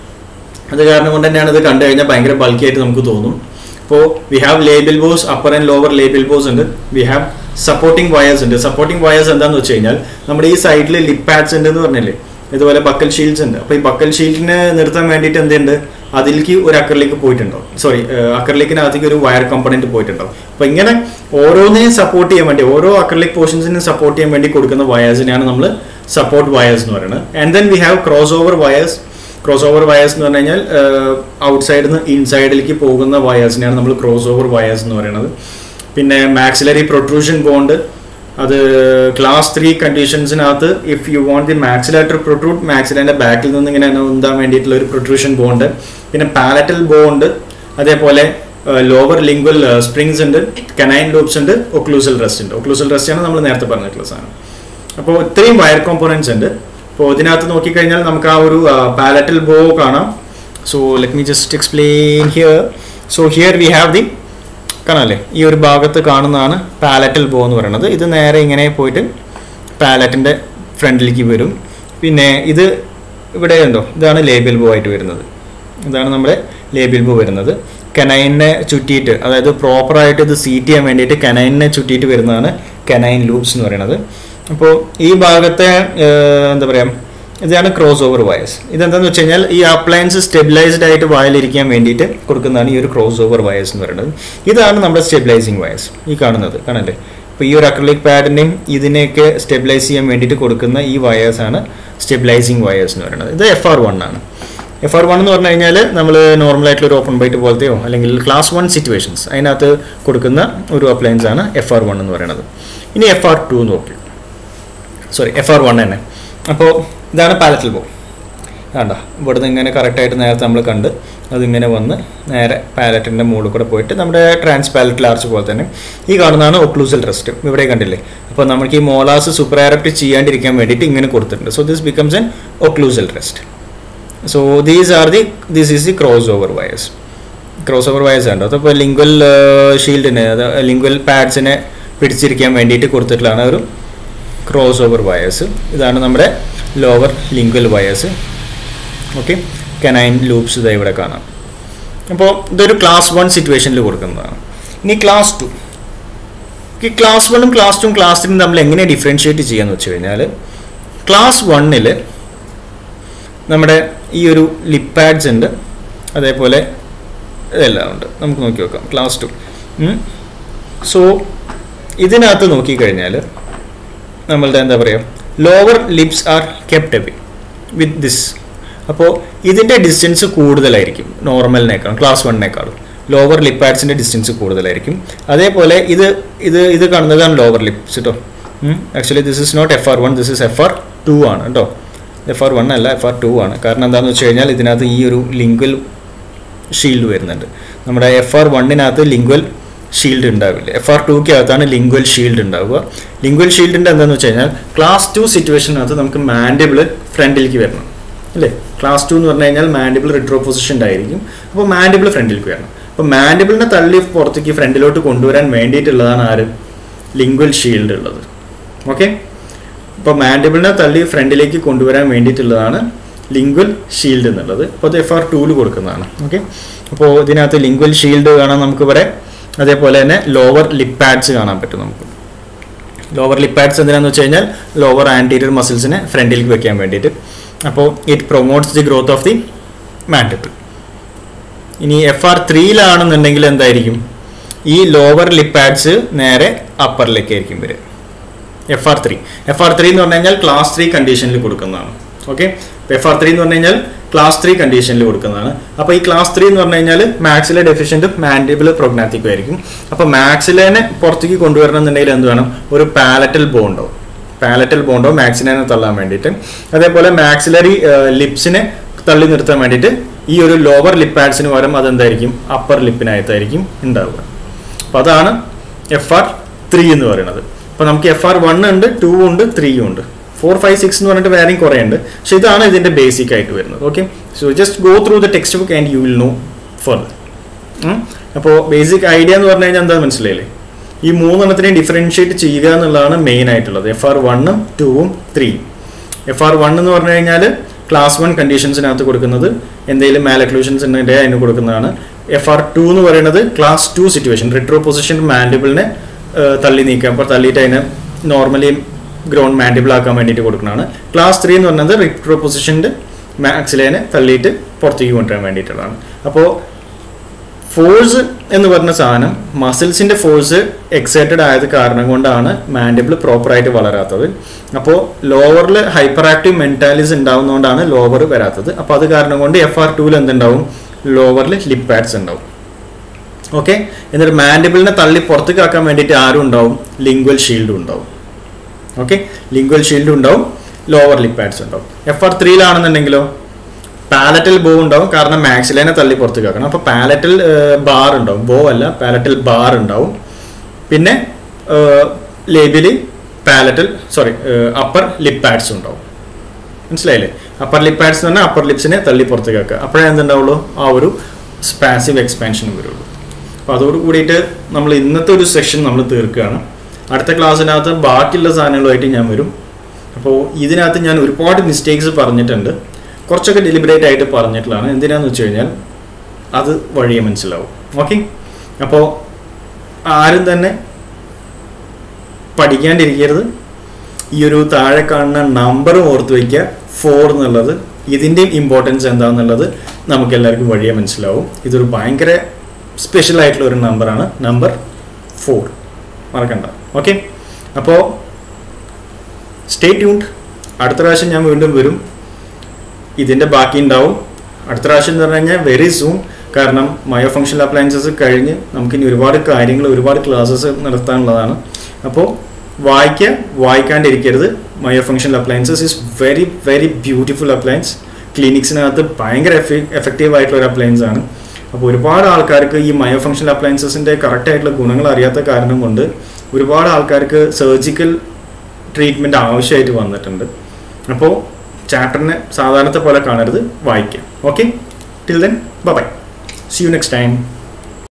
Speaker 1: അത് കാരണം കൊണ്ട് തന്നെയാണ് ഇത് കണ്ടു കഴിഞ്ഞാൽ ഭയങ്കര ബൾക്കി ആയിട്ട് നമുക്ക് തോന്നും ഇപ്പോൾ we have labial bows upper and lower labial bows ഉണ്ട് വി ഹാവ് സപ്പോർട്ടിംഗ് വയേഴ്സ് ഉണ്ട് സപ്പോർട്ടിംഗ് വയേഴ്സ് എന്താണെന്ന് വെച്ച് കഴിഞ്ഞാൽ നമ്മുടെ ഈ സൈഡിൽ ലിപ് പാഡ്സ് ഉണ്ട് എന്ന് പറഞ്ഞില്ലേ ഇതുപോലെ ബക്കൽ ഷീൽഡ്സ് ഉണ്ട് അപ്പോൾ ഈ ബക്കൽ ഷീൽഡിനെ നിർത്താൻ വേണ്ടിയിട്ട് എന്തുണ്ട് അതിലേക്ക് ഒരു അക്കറിലേക്ക് പോയിട്ടുണ്ടാവും സോറി അക്കറിലേക്കിനകത്തേക്ക് ഒരു വയർ കമ്പണന്റ് പോയിട്ടുണ്ടാവും അപ്പോൾ ഇങ്ങനെ ഓരോന്നിനെയും സപ്പോർട്ട് ചെയ്യാൻ വേണ്ടി ഓരോ അക്രലിക് പോർഷൻസിനെ സപ്പോർട്ട് ചെയ്യാൻ വേണ്ടി കൊടുക്കുന്ന വയേഴ്സിനെയാണ് നമ്മൾ സപ്പോർട്ട് വയേഴ്സ് എന്ന് പറയുന്നത് and then we have cross over wires cross over wires എന്ന് പറഞ്ഞു കഴിഞ്ഞാൽ ഔട്ട് സൈഡിൽ നിന്ന് ഇൻസൈഡിലേക്ക് പോകുന്ന വയേഴ്സിനെയാണ് നമ്മൾ ക്രോസ് ഓവർ വയേഴ്സ് എന്ന് പറയുന്നത് പിന്നെ മാക്സിലറി പ്രൊട്രൂഷൻ ബോണ്ട് അത് ക്ലാസ് ത്രീ കണ്ടീഷൻസിനകത്ത് if you want the maxilla to protrude മാക്സിലേൻ്റെ ബാക്കിൽ നിന്ന് ഇങ്ങനെ ഉന്താൻ വേണ്ടിയിട്ടുള്ള ഒരു പ്രൊട്രൂഷൻ ബോണ്ട് പിന്നെ പാലറ്റൽ ബോണ്ട് അതേപോലെ ലോവർ ലിംഗ്വൽ സ്പ്രിങ്സ് ഉണ്ട് കനൈൻ ലൂപ്സ് ഉണ്ട് ഒക്ലൂസൽ റെസ്റ്റ് ഉണ്ട് ഒക്ലൂസൽ റെസ്റ്റ് ആണ് നമ്മൾ നേരത്തെ പറഞ്ഞിട്ടുള്ള സാധനം അപ്പോൾ ഇത്രയും വയർ കോമ്പോണൻസ് ഉണ്ട് അപ്പോൾ ഇതിനകത്ത് നോക്കിക്കഴിഞ്ഞാൽ നമുക്ക് ആ ഒരു പാലറ്റൽ ബോ കാണാം so let me just explain here so here we have the കാണാല്ലേ ഈ ഒരു ഭാഗത്ത് കാണുന്നതാണ് പാലറ്റൽ ബോ എന്ന് പറയുന്നത് ഇത് നേരെ ഇങ്ങനെ പോയിട്ട് പാലറ്റിൻ്റെ ഫ്രണ്ടിലേക്ക് വരും പിന്നെ ഇത് ഇവിടെ ഉണ്ടോ ഇതാണ് ലേബിൾ ബോ ആയിട്ട് വരുന്നത് ഇതാണ് നമ്മുടെ ലേബിൾ ബോ വരുന്നത് കനൈനെ ചുറ്റിയിട്ട് അതായത് പ്രോപ്പറായിട്ട് ഇത് സീറ്റ് ചെയ്യാൻ വേണ്ടിയിട്ട് കനൈനെ ചുറ്റിയിട്ട് വരുന്നതാണ് കനൈൻ ലൂപ്സ് എന്ന് പറയുന്നത് അപ്പോൾ ഈ ഭാഗത്തെ എന്താ പറയുക ഇതാണ് ക്രോസ് ഓവർ വയർസ് ഇതെന്താണെന്ന് വെച്ച് കഴിഞ്ഞാൽ ഈ അപ്ലയൻസ് സ്റ്റെബിലൈസ്ഡ് ആയിട്ട് വയലിരിക്കാൻ വേണ്ടിയിട്ട് കൊടുക്കുന്നതാണ് ഈ ഒരു ക്രോസ് ഓവർ വയർസ് എന്ന് പറയുന്നത് ഇതാണ് നമ്മുടെ സ്റ്റെബിലൈസിങ് വയർസ് ഈ കാണുന്നത് കാണല്ലേ അപ്പോൾ ഈ ഒരു അക്രലിക് പാഡിനെയും ഇതിനെയൊക്കെ സ്റ്റെബിലൈസ് ചെയ്യാൻ വേണ്ടിയിട്ട് കൊടുക്കുന്ന ഈ വയേഴ്സ് ആണ് സ്റ്റെബിലൈസിങ് വയേഴ്സ് എന്ന് പറയുന്നത് ഇത് എഫ് ആർ വൺ ആണ് എഫ് ആർ വൺ എന്ന് പറഞ്ഞു കഴിഞ്ഞാൽ നമ്മൾ നോർമൽ ആയിട്ടുള്ള ഒരു ഓപ്പൺ ബൈറ്റ് പോലത്തെയോ അല്ലെങ്കിൽ ക്ലാസ് വൺ സിറ്റുവേഷൻസ് അതിനകത്ത് കൊടുക്കുന്ന ഒരു അപ്ലയൻസ് ആണ് എഫ് ആർ വൺ എന്ന് പറയുന്നത് ഇനി എഫ് ആർ ടു നോക്കി സോറി എഫ് ആർ വൺ തന്നെ അപ്പോൾ ഇതാണ് പാലറ്റൽ ബോ വേണ്ട ഇവിടുന്ന് ഇങ്ങനെ കറക്റ്റായിട്ട് നേരത്തെ നമ്മൾ കണ്ട് അതിങ്ങനെ വന്ന് നേരെ പാലറ്റിൻ്റെ മുകളിൽ കൂടെ പോയിട്ട് നമ്മുടെ ട്രാൻസ് പാലറ്റ് ലാർച്ച് പോലെ തന്നെ ഈ കാണുന്നതാണ് ഒക്ലൂസൽ റെസ്റ്റ് ഇവിടെ കണ്ടില്ലേ അപ്പോൾ നമുക്ക് ഈ മോലാസ് സൂപ്പർ ചെയ്യാണ്ടിരിക്കാൻ വേണ്ടിയിട്ട് ഇങ്ങനെ കൊടുത്തിട്ടുണ്ട് so this becomes an occlusal rest so these are the this is the cross over wires cross over wires ഉണ്ട് അപ്പോൾ ലിംഗ്വൽ ഷീൽഡിന് ലിംഗ്വൽ പാഡ്സിനെ പിടിച്ചിരിക്കാൻ വേണ്ടിയിട്ട് കൊടുത്തിട്ടുള്ളതാണ് ഒരു ക്രോസ് ഓവർ വയേഴ്സ് ഇതാണ് നമ്മുടെ lower lingual wires okay canine loops ഇതാ ഇവിടെ കാണാം അപ്പോൾ ഇതൊരു ക്ലാസ് വൺ സിറ്റുവേഷനിൽ കൊടുക്കുന്നതാണ് ഇനി ക്ലാസ് ടു ഈ ക്ലാസ് വണ്ണും ക്ലാസ് ടും ക്ലാസ് ത്രീയും തമ്മിൽ എങ്ങനെ ഡിഫറൻഷ്യേറ്റ് ചെയ്യാന്ന് വെച്ച് കഴിഞ്ഞാൽ ക്ലാസ് വണ്ണിൽ നമ്മുടെ ഈ ഒരു ലിപ്പാഡ്സ് ഉണ്ട് അതേപോലെ ഇതെല്ലാം ഉണ്ട് നമുക്ക് നോക്കി നോക്കാം ക്ലാസ് ടു സോ ഇതിനകത്ത് നോക്കിക്കഴിഞ്ഞാൽ നമ്മളുടെ എന്താ പറയുക lower lips are kept away with this അപ്പോൾ ഇതിൻ്റെ ഡിസ്റ്റൻസ് കൂടുതലായിരിക്കും നോർമലിനേക്കാളും ക്ലാസ് വണ്ണിനേക്കാളും ലോവർ ലിപ്പാഡ്സിൻ്റെ ഡിസ്റ്റൻസ് കൂടുതലായിരിക്കും അതേപോലെ ഇത് ഇത് ഇത് കാണുന്നതാണ് ലോവർ ലിപ്സ് കേട്ടോ actually this is not F R one this is F R two ആണ് കേട്ടോ എഫ് ആർ വൺ അല്ല എഫ് ആർ ടു ആണ് കാരണം എന്താണെന്ന് വെച്ച് കഴിഞ്ഞാൽ ഇതിനകത്ത് ഈ ഒരു ലിംഗ്വൽ ഷീൽഡ് വരുന്നുണ്ട് നമ്മുടെ എഫ് ആർ വണ്ണിനകത്ത് ലിംഗ്വൽ ഷീൽഡ് ഉണ്ടാവില്ല എഫ് ആർ ടുക്ക് അകത്താണ് ലിംഗ്വൽ ഷീൽഡ് ഉണ്ടാവുക ലിംഗ്വൽ ഷീൽഡിൻ്റെ എന്താണെന്ന് വെച്ച് കഴിഞ്ഞാൽ ക്ലാസ് ടു സിറ്റുവേഷനകത്ത് നമുക്ക് മാൻഡിബിൾ ഫ്രണ്ടിലേക്ക് വരണം അല്ലേ ക്ലാസ് ടു എന്ന് പറഞ്ഞു കഴിഞ്ഞാൽ മാൻഡിബിൾ റിട്രോ പൊസിഷൻഡ് ആയിരിക്കും അപ്പോൾ മാൻഡിബിൾ ഫ്രണ്ടിലേക്ക് വരണം അപ്പോൾ മാൻഡിബിളിനെ തള്ളി പുറത്തേക്ക് ഫ്രണ്ടിലോട്ട് കൊണ്ടുവരാൻ വേണ്ടിയിട്ടുള്ളതാണ് ആര് ലിംഗ്വൽ ഷീൽഡ് ഉള്ളത് ഓക്കെ അപ്പോൾ മാൻഡിബിളിനെ തള്ളി ഫ്രണ്ടിലേക്ക് കൊണ്ടുവരാൻ വേണ്ടിയിട്ടുള്ളതാണ് ലിംഗ്വൽ ഷീൽഡ് എന്നുള്ളത് അപ്പോൾ അത് എഫ് ആർ ടൂല് കൊടുക്കുന്നതാണ് ഓക്കെ അപ്പോൾ ഇതിനകത്ത് ലിംഗ്വൽ ഷീൽഡ് കാണാൻ നമുക്ക് ഇവിടെ അതേപോലെ തന്നെ ലോവർ ലിപ്പാഡ്സ് കാണാൻ പറ്റും നമുക്ക് ലോവർ ലിപ്പാഡ്സ് എന്തിനാന്ന് വെച്ച് കഴിഞ്ഞാൽ ലോവർ ആൻറ്റീരിയർ മസിൽസിനെ ഫ്രണ്ടിലേക്ക് വെക്കാൻ വേണ്ടിയിട്ട് അപ്പോൾ it promotes the growth of the mandible ഇനി എഫ് ആർ ത്രീയിലാണെന്നുണ്ടെങ്കിൽ എന്തായിരിക്കും ഈ ലോവർ ലിപ്പാഡ്സ് നേരെ അപ്പറിലേക്ക് ആയിരിക്കും വരിക F R three F R three എന്ന് പറഞ്ഞു കഴിഞ്ഞാൽ ക്ലാസ് ത്രീ കണ്ടീഷനിൽ കൊടുക്കുന്നതാണ് ഓക്കെ എഫ് ആർ ത്രീ എന്ന് പറഞ്ഞു കഴിഞ്ഞാൽ ക്ലാസ് ത്രീ കണ്ടീഷനിൽ കൊടുക്കുന്നതാണ് അപ്പോൾ ഈ ക്ലാസ് ത്രീ എന്ന് പറഞ്ഞു കഴിഞ്ഞാൽ മാക്സിലെ ഡെഫിഷ്യൻറ്റും മാൻഡിബിൾ പ്രൊഗ്നാറ്റിക്കും ആയിരിക്കും അപ്പോൾ മാക്സിലേനെ പുറത്തേക്ക് കൊണ്ടുവരണം എന്നുണ്ടെങ്കിൽ എന്ത് വേണം ഒരു പാലറ്റൽ ബോണ്ടോ പാലറ്റൽ ബോണ്ടോ മാക്സിനെ തള്ളാൻ വേണ്ടിയിട്ട് അതേപോലെ മാക്സിലറി ലിപ്സിനെ തള്ളി നിർത്താൻ വേണ്ടിയിട്ട് ഈ ഒരു ലോവർ ലിപ്പാഡ്സിന് പകരം അതെന്തായിരിക്കും അപ്പർ ലിപ്പിനകത്തായിരിക്കും ഉണ്ടാവുക അപ്പോൾ അതാണ് എഫ് ആർ ത്രീ എന്ന് പറയുന്നത് അപ്പോൾ നമുക്ക് എഫ് ആർ വൺ ഉണ്ട് ടു ഉണ്ട് ത്രീയും ഉണ്ട് ഫോർ ഫൈവ് സിക്സ് എന്ന് പറഞ്ഞിട്ട് വേറെയും കുറേ ഉണ്ട് പക്ഷെ ഇതാണ് ഇതിൻ്റെ ബേസിക് ആയിട്ട് വരുന്നത് okay so just go through the textbook and you will know further അപ്പോൾ ബേസിക് ഐഡിയ എന്ന് പറഞ്ഞു കഴിഞ്ഞാൽ എന്താ മനസ്സിലായില്ലേ ഈ മൂന്നെണ്ണത്തിനെയും ഡിഫറൻഷിയേറ്റ് ചെയ്യുക എന്നുള്ളതാണ് മെയിൻ ആയിട്ടുള്ളത് എഫ് ആർ വണ്ണും ടൂവും ത്രീയും എഫ് ആർ വൺ എന്ന് പറഞ്ഞു കഴിഞ്ഞാൽ ക്ലാസ് വൺ കണ്ടീഷൻസിനകത്ത് കൊടുക്കുന്നത് എന്തെങ്കിലും മാലക്ലൂഷൻസ് ഉണ്ടെങ്കിൽ അതിന് കൊടുക്കുന്നതാണ് എഫ് ആർ ടു എന്ന് പറയുന്നത് class two situation retro position മാൻഡിബിളിനെ തള്ളി നീക്കാം അപ്പോൾ തള്ളിയിട്ട് അതിനെ നോർമലി ഗ്രോൺ മാൻഡിബിൾ ആക്കാൻ വേണ്ടിയിട്ട് കൊടുക്കുന്നതാണ് ക്ലാസ് ത്രീ എന്ന് പറയുന്നത് റിട്രോ പൊസിഷൻ്റെ മാക്സിലേനെ തള്ളിയിട്ട് പുറത്തേക്ക് കൊണ്ടുവരാൻ വേണ്ടിയിട്ടുള്ളതാണ് അപ്പോൾ ഫോഴ്സ് എന്ന് പറഞ്ഞ സാധനം മസിൽസിന്റെ ഫോഴ്സ് എക്സൈറ്റഡ് ആയത് കാരണം കൊണ്ടാണ് മാൻഡിബിൾ പ്രോപ്പറായിട്ട് വളരാത്തത് അപ്പോൾ ലോവറിൽ ഹൈപ്പർ ആക്റ്റീവ് മെന്റാലിസ് ഉണ്ടാവുന്നതുകൊണ്ടാണ് ലോവർ വരാത്തത് അപ്പോൾ അത് കാരണം കൊണ്ട് എഫ് ആർ ടൂവിൽ എന്തുണ്ടാവും ലോവറിൽ ലിപ് പാഡ്സ് ഉണ്ടാവും ഓക്കെ എന്നിട്ട് മാൻഡിബിളിനെ തള്ളി പുറത്തേക്ക് ആക്കാൻ വേണ്ടിയിട്ട് ആരും ഉണ്ടാവും ലിംഗ്വൽ ഷീൽഡും ഉണ്ടാവും ഓക്കെ ലിംഗ്വൽ ഷീൽഡും ഉണ്ടാവും ലോവർ ലിപ് പാഡ്സ് ഉണ്ടാവും എഫ് ആർ ത്രീയിലാണെന്നുണ്ടെങ്കിലോ പാലറ്റൽ ബോ ഉണ്ടാവും കാരണം മാക്സിലേനെ തള്ളി പുറത്തേക്ക് ആക്കണം അപ്പോൾ പാലറ്റൽ ബാർ ഉണ്ടാവും ബോ അല്ല പാലറ്റൽ ബാർ ഉണ്ടാവും പിന്നെ ലേബില് palatal sorry upper lip pads ഉണ്ടാവും മനസ്സിലായില്ലേ അപ്പർ ലിപ് പാഡ്സ് എന്ന് പറഞ്ഞാൽ അപ്പർ ലിപ്സിനെ തള്ളി പുറത്തേക്ക് ആക്കുക അപ്പോഴേ എന്തുണ്ടാവുള്ളൂ ആ ഒരു സ്പാസീവ് എക്സ്പാൻഷൻ വരുള്ളൂ അപ്പോൾ അതോട് കൂടിയിട്ട് നമ്മൾ ഇന്നത്തെ ഒരു സെഷൻ നമ്മൾ തീർക്കുകയാണ് അടുത്ത ക്ലാസ്സിനകത്ത് ബാക്കിയുള്ള സാധനങ്ങളുമായിട്ട് ഞാൻ വരും അപ്പോൾ ഇതിനകത്ത് ഞാൻ ഒരുപാട് മിസ്റ്റേക്സ് പറഞ്ഞിട്ടുണ്ട് കുറച്ചൊക്കെ ഡെലിബറേറ്റ് ആയിട്ട് പറഞ്ഞിട്ടുള്ളതാണ് എന്തിനാന്ന് വെച്ച് കഴിഞ്ഞാൽ അത് വഴിയെ മനസ്സിലാവും ഓക്കെ അപ്പോൾ ആരും തന്നെ പഠിക്കാണ്ടിരിക്കരുത് ഈ ഒരു താഴെ കാണുന്ന നമ്പർ ഓർത്ത് വയ്ക്കുക ഫോർ എന്നുള്ളത് ഇതിൻ്റെയും ഇമ്പോർട്ടൻസ് എന്താണെന്നുള്ളത് നമുക്ക് എല്ലാവർക്കും വഴിയെ മനസ്സിലാവും ഇതൊരു ഭയങ്കര സ്പെഷ്യൽ ആയിട്ടുള്ള ഒരു നമ്പറാണ് നമ്പർ ഫോർ മറക്കണ്ട ഓക്കെ അപ്പോൾ സ്റ്റേ ട്യൂൺഡ് അടുത്ത പ്രാവശ്യം ഞാൻ വീണ്ടും വരും ഇതിൻ്റെ ബാക്കി ഉണ്ടാവും അടുത്ത പ്രാവശ്യം എന്ന് പറഞ്ഞു കഴിഞ്ഞാൽ വെരി സൂൺ കാരണം മയോ ഫങ്ഷണൽ അപ്ലയൻസസ് കഴിഞ്ഞ് നമുക്കിനി ഒരുപാട് കാര്യങ്ങൾ ഒരുപാട് ക്ലാസ്സസ് നടത്താനുള്ളതാണ് അപ്പോൾ വായിക്കുക വായിക്കാണ്ടിരിക്കരുത് myofunctional appliances is very very beautiful appliance ക്ലിനിക്സിനകത്ത് ഭയങ്കര എഫക്റ്റീവ് ആയിട്ടുള്ള ഒരു അപ്ലയൻസ് ആണ് അപ്പോൾ ഒരുപാട് ആൾക്കാർക്ക് ഈ മയോ ഫങ്ഷണൽ അപ്ലയൻസസിൻ്റെ കറക്റ്റ് ആയിട്ടുള്ള ഗുണങ്ങൾ അറിയാത്ത കാരണം കൊണ്ട് ഒരുപാട് ആൾക്കാർക്ക് സർജിക്കൽ ട്രീറ്റ്മെൻറ്റ് ആവശ്യമായിട്ട് വന്നിട്ടുണ്ട് അപ്പോൾ ചാപ്റ്ററിനെ സാധാരണത്തെ പോലെ കാണരുത് വായിക്കാം okay till then bye see you next time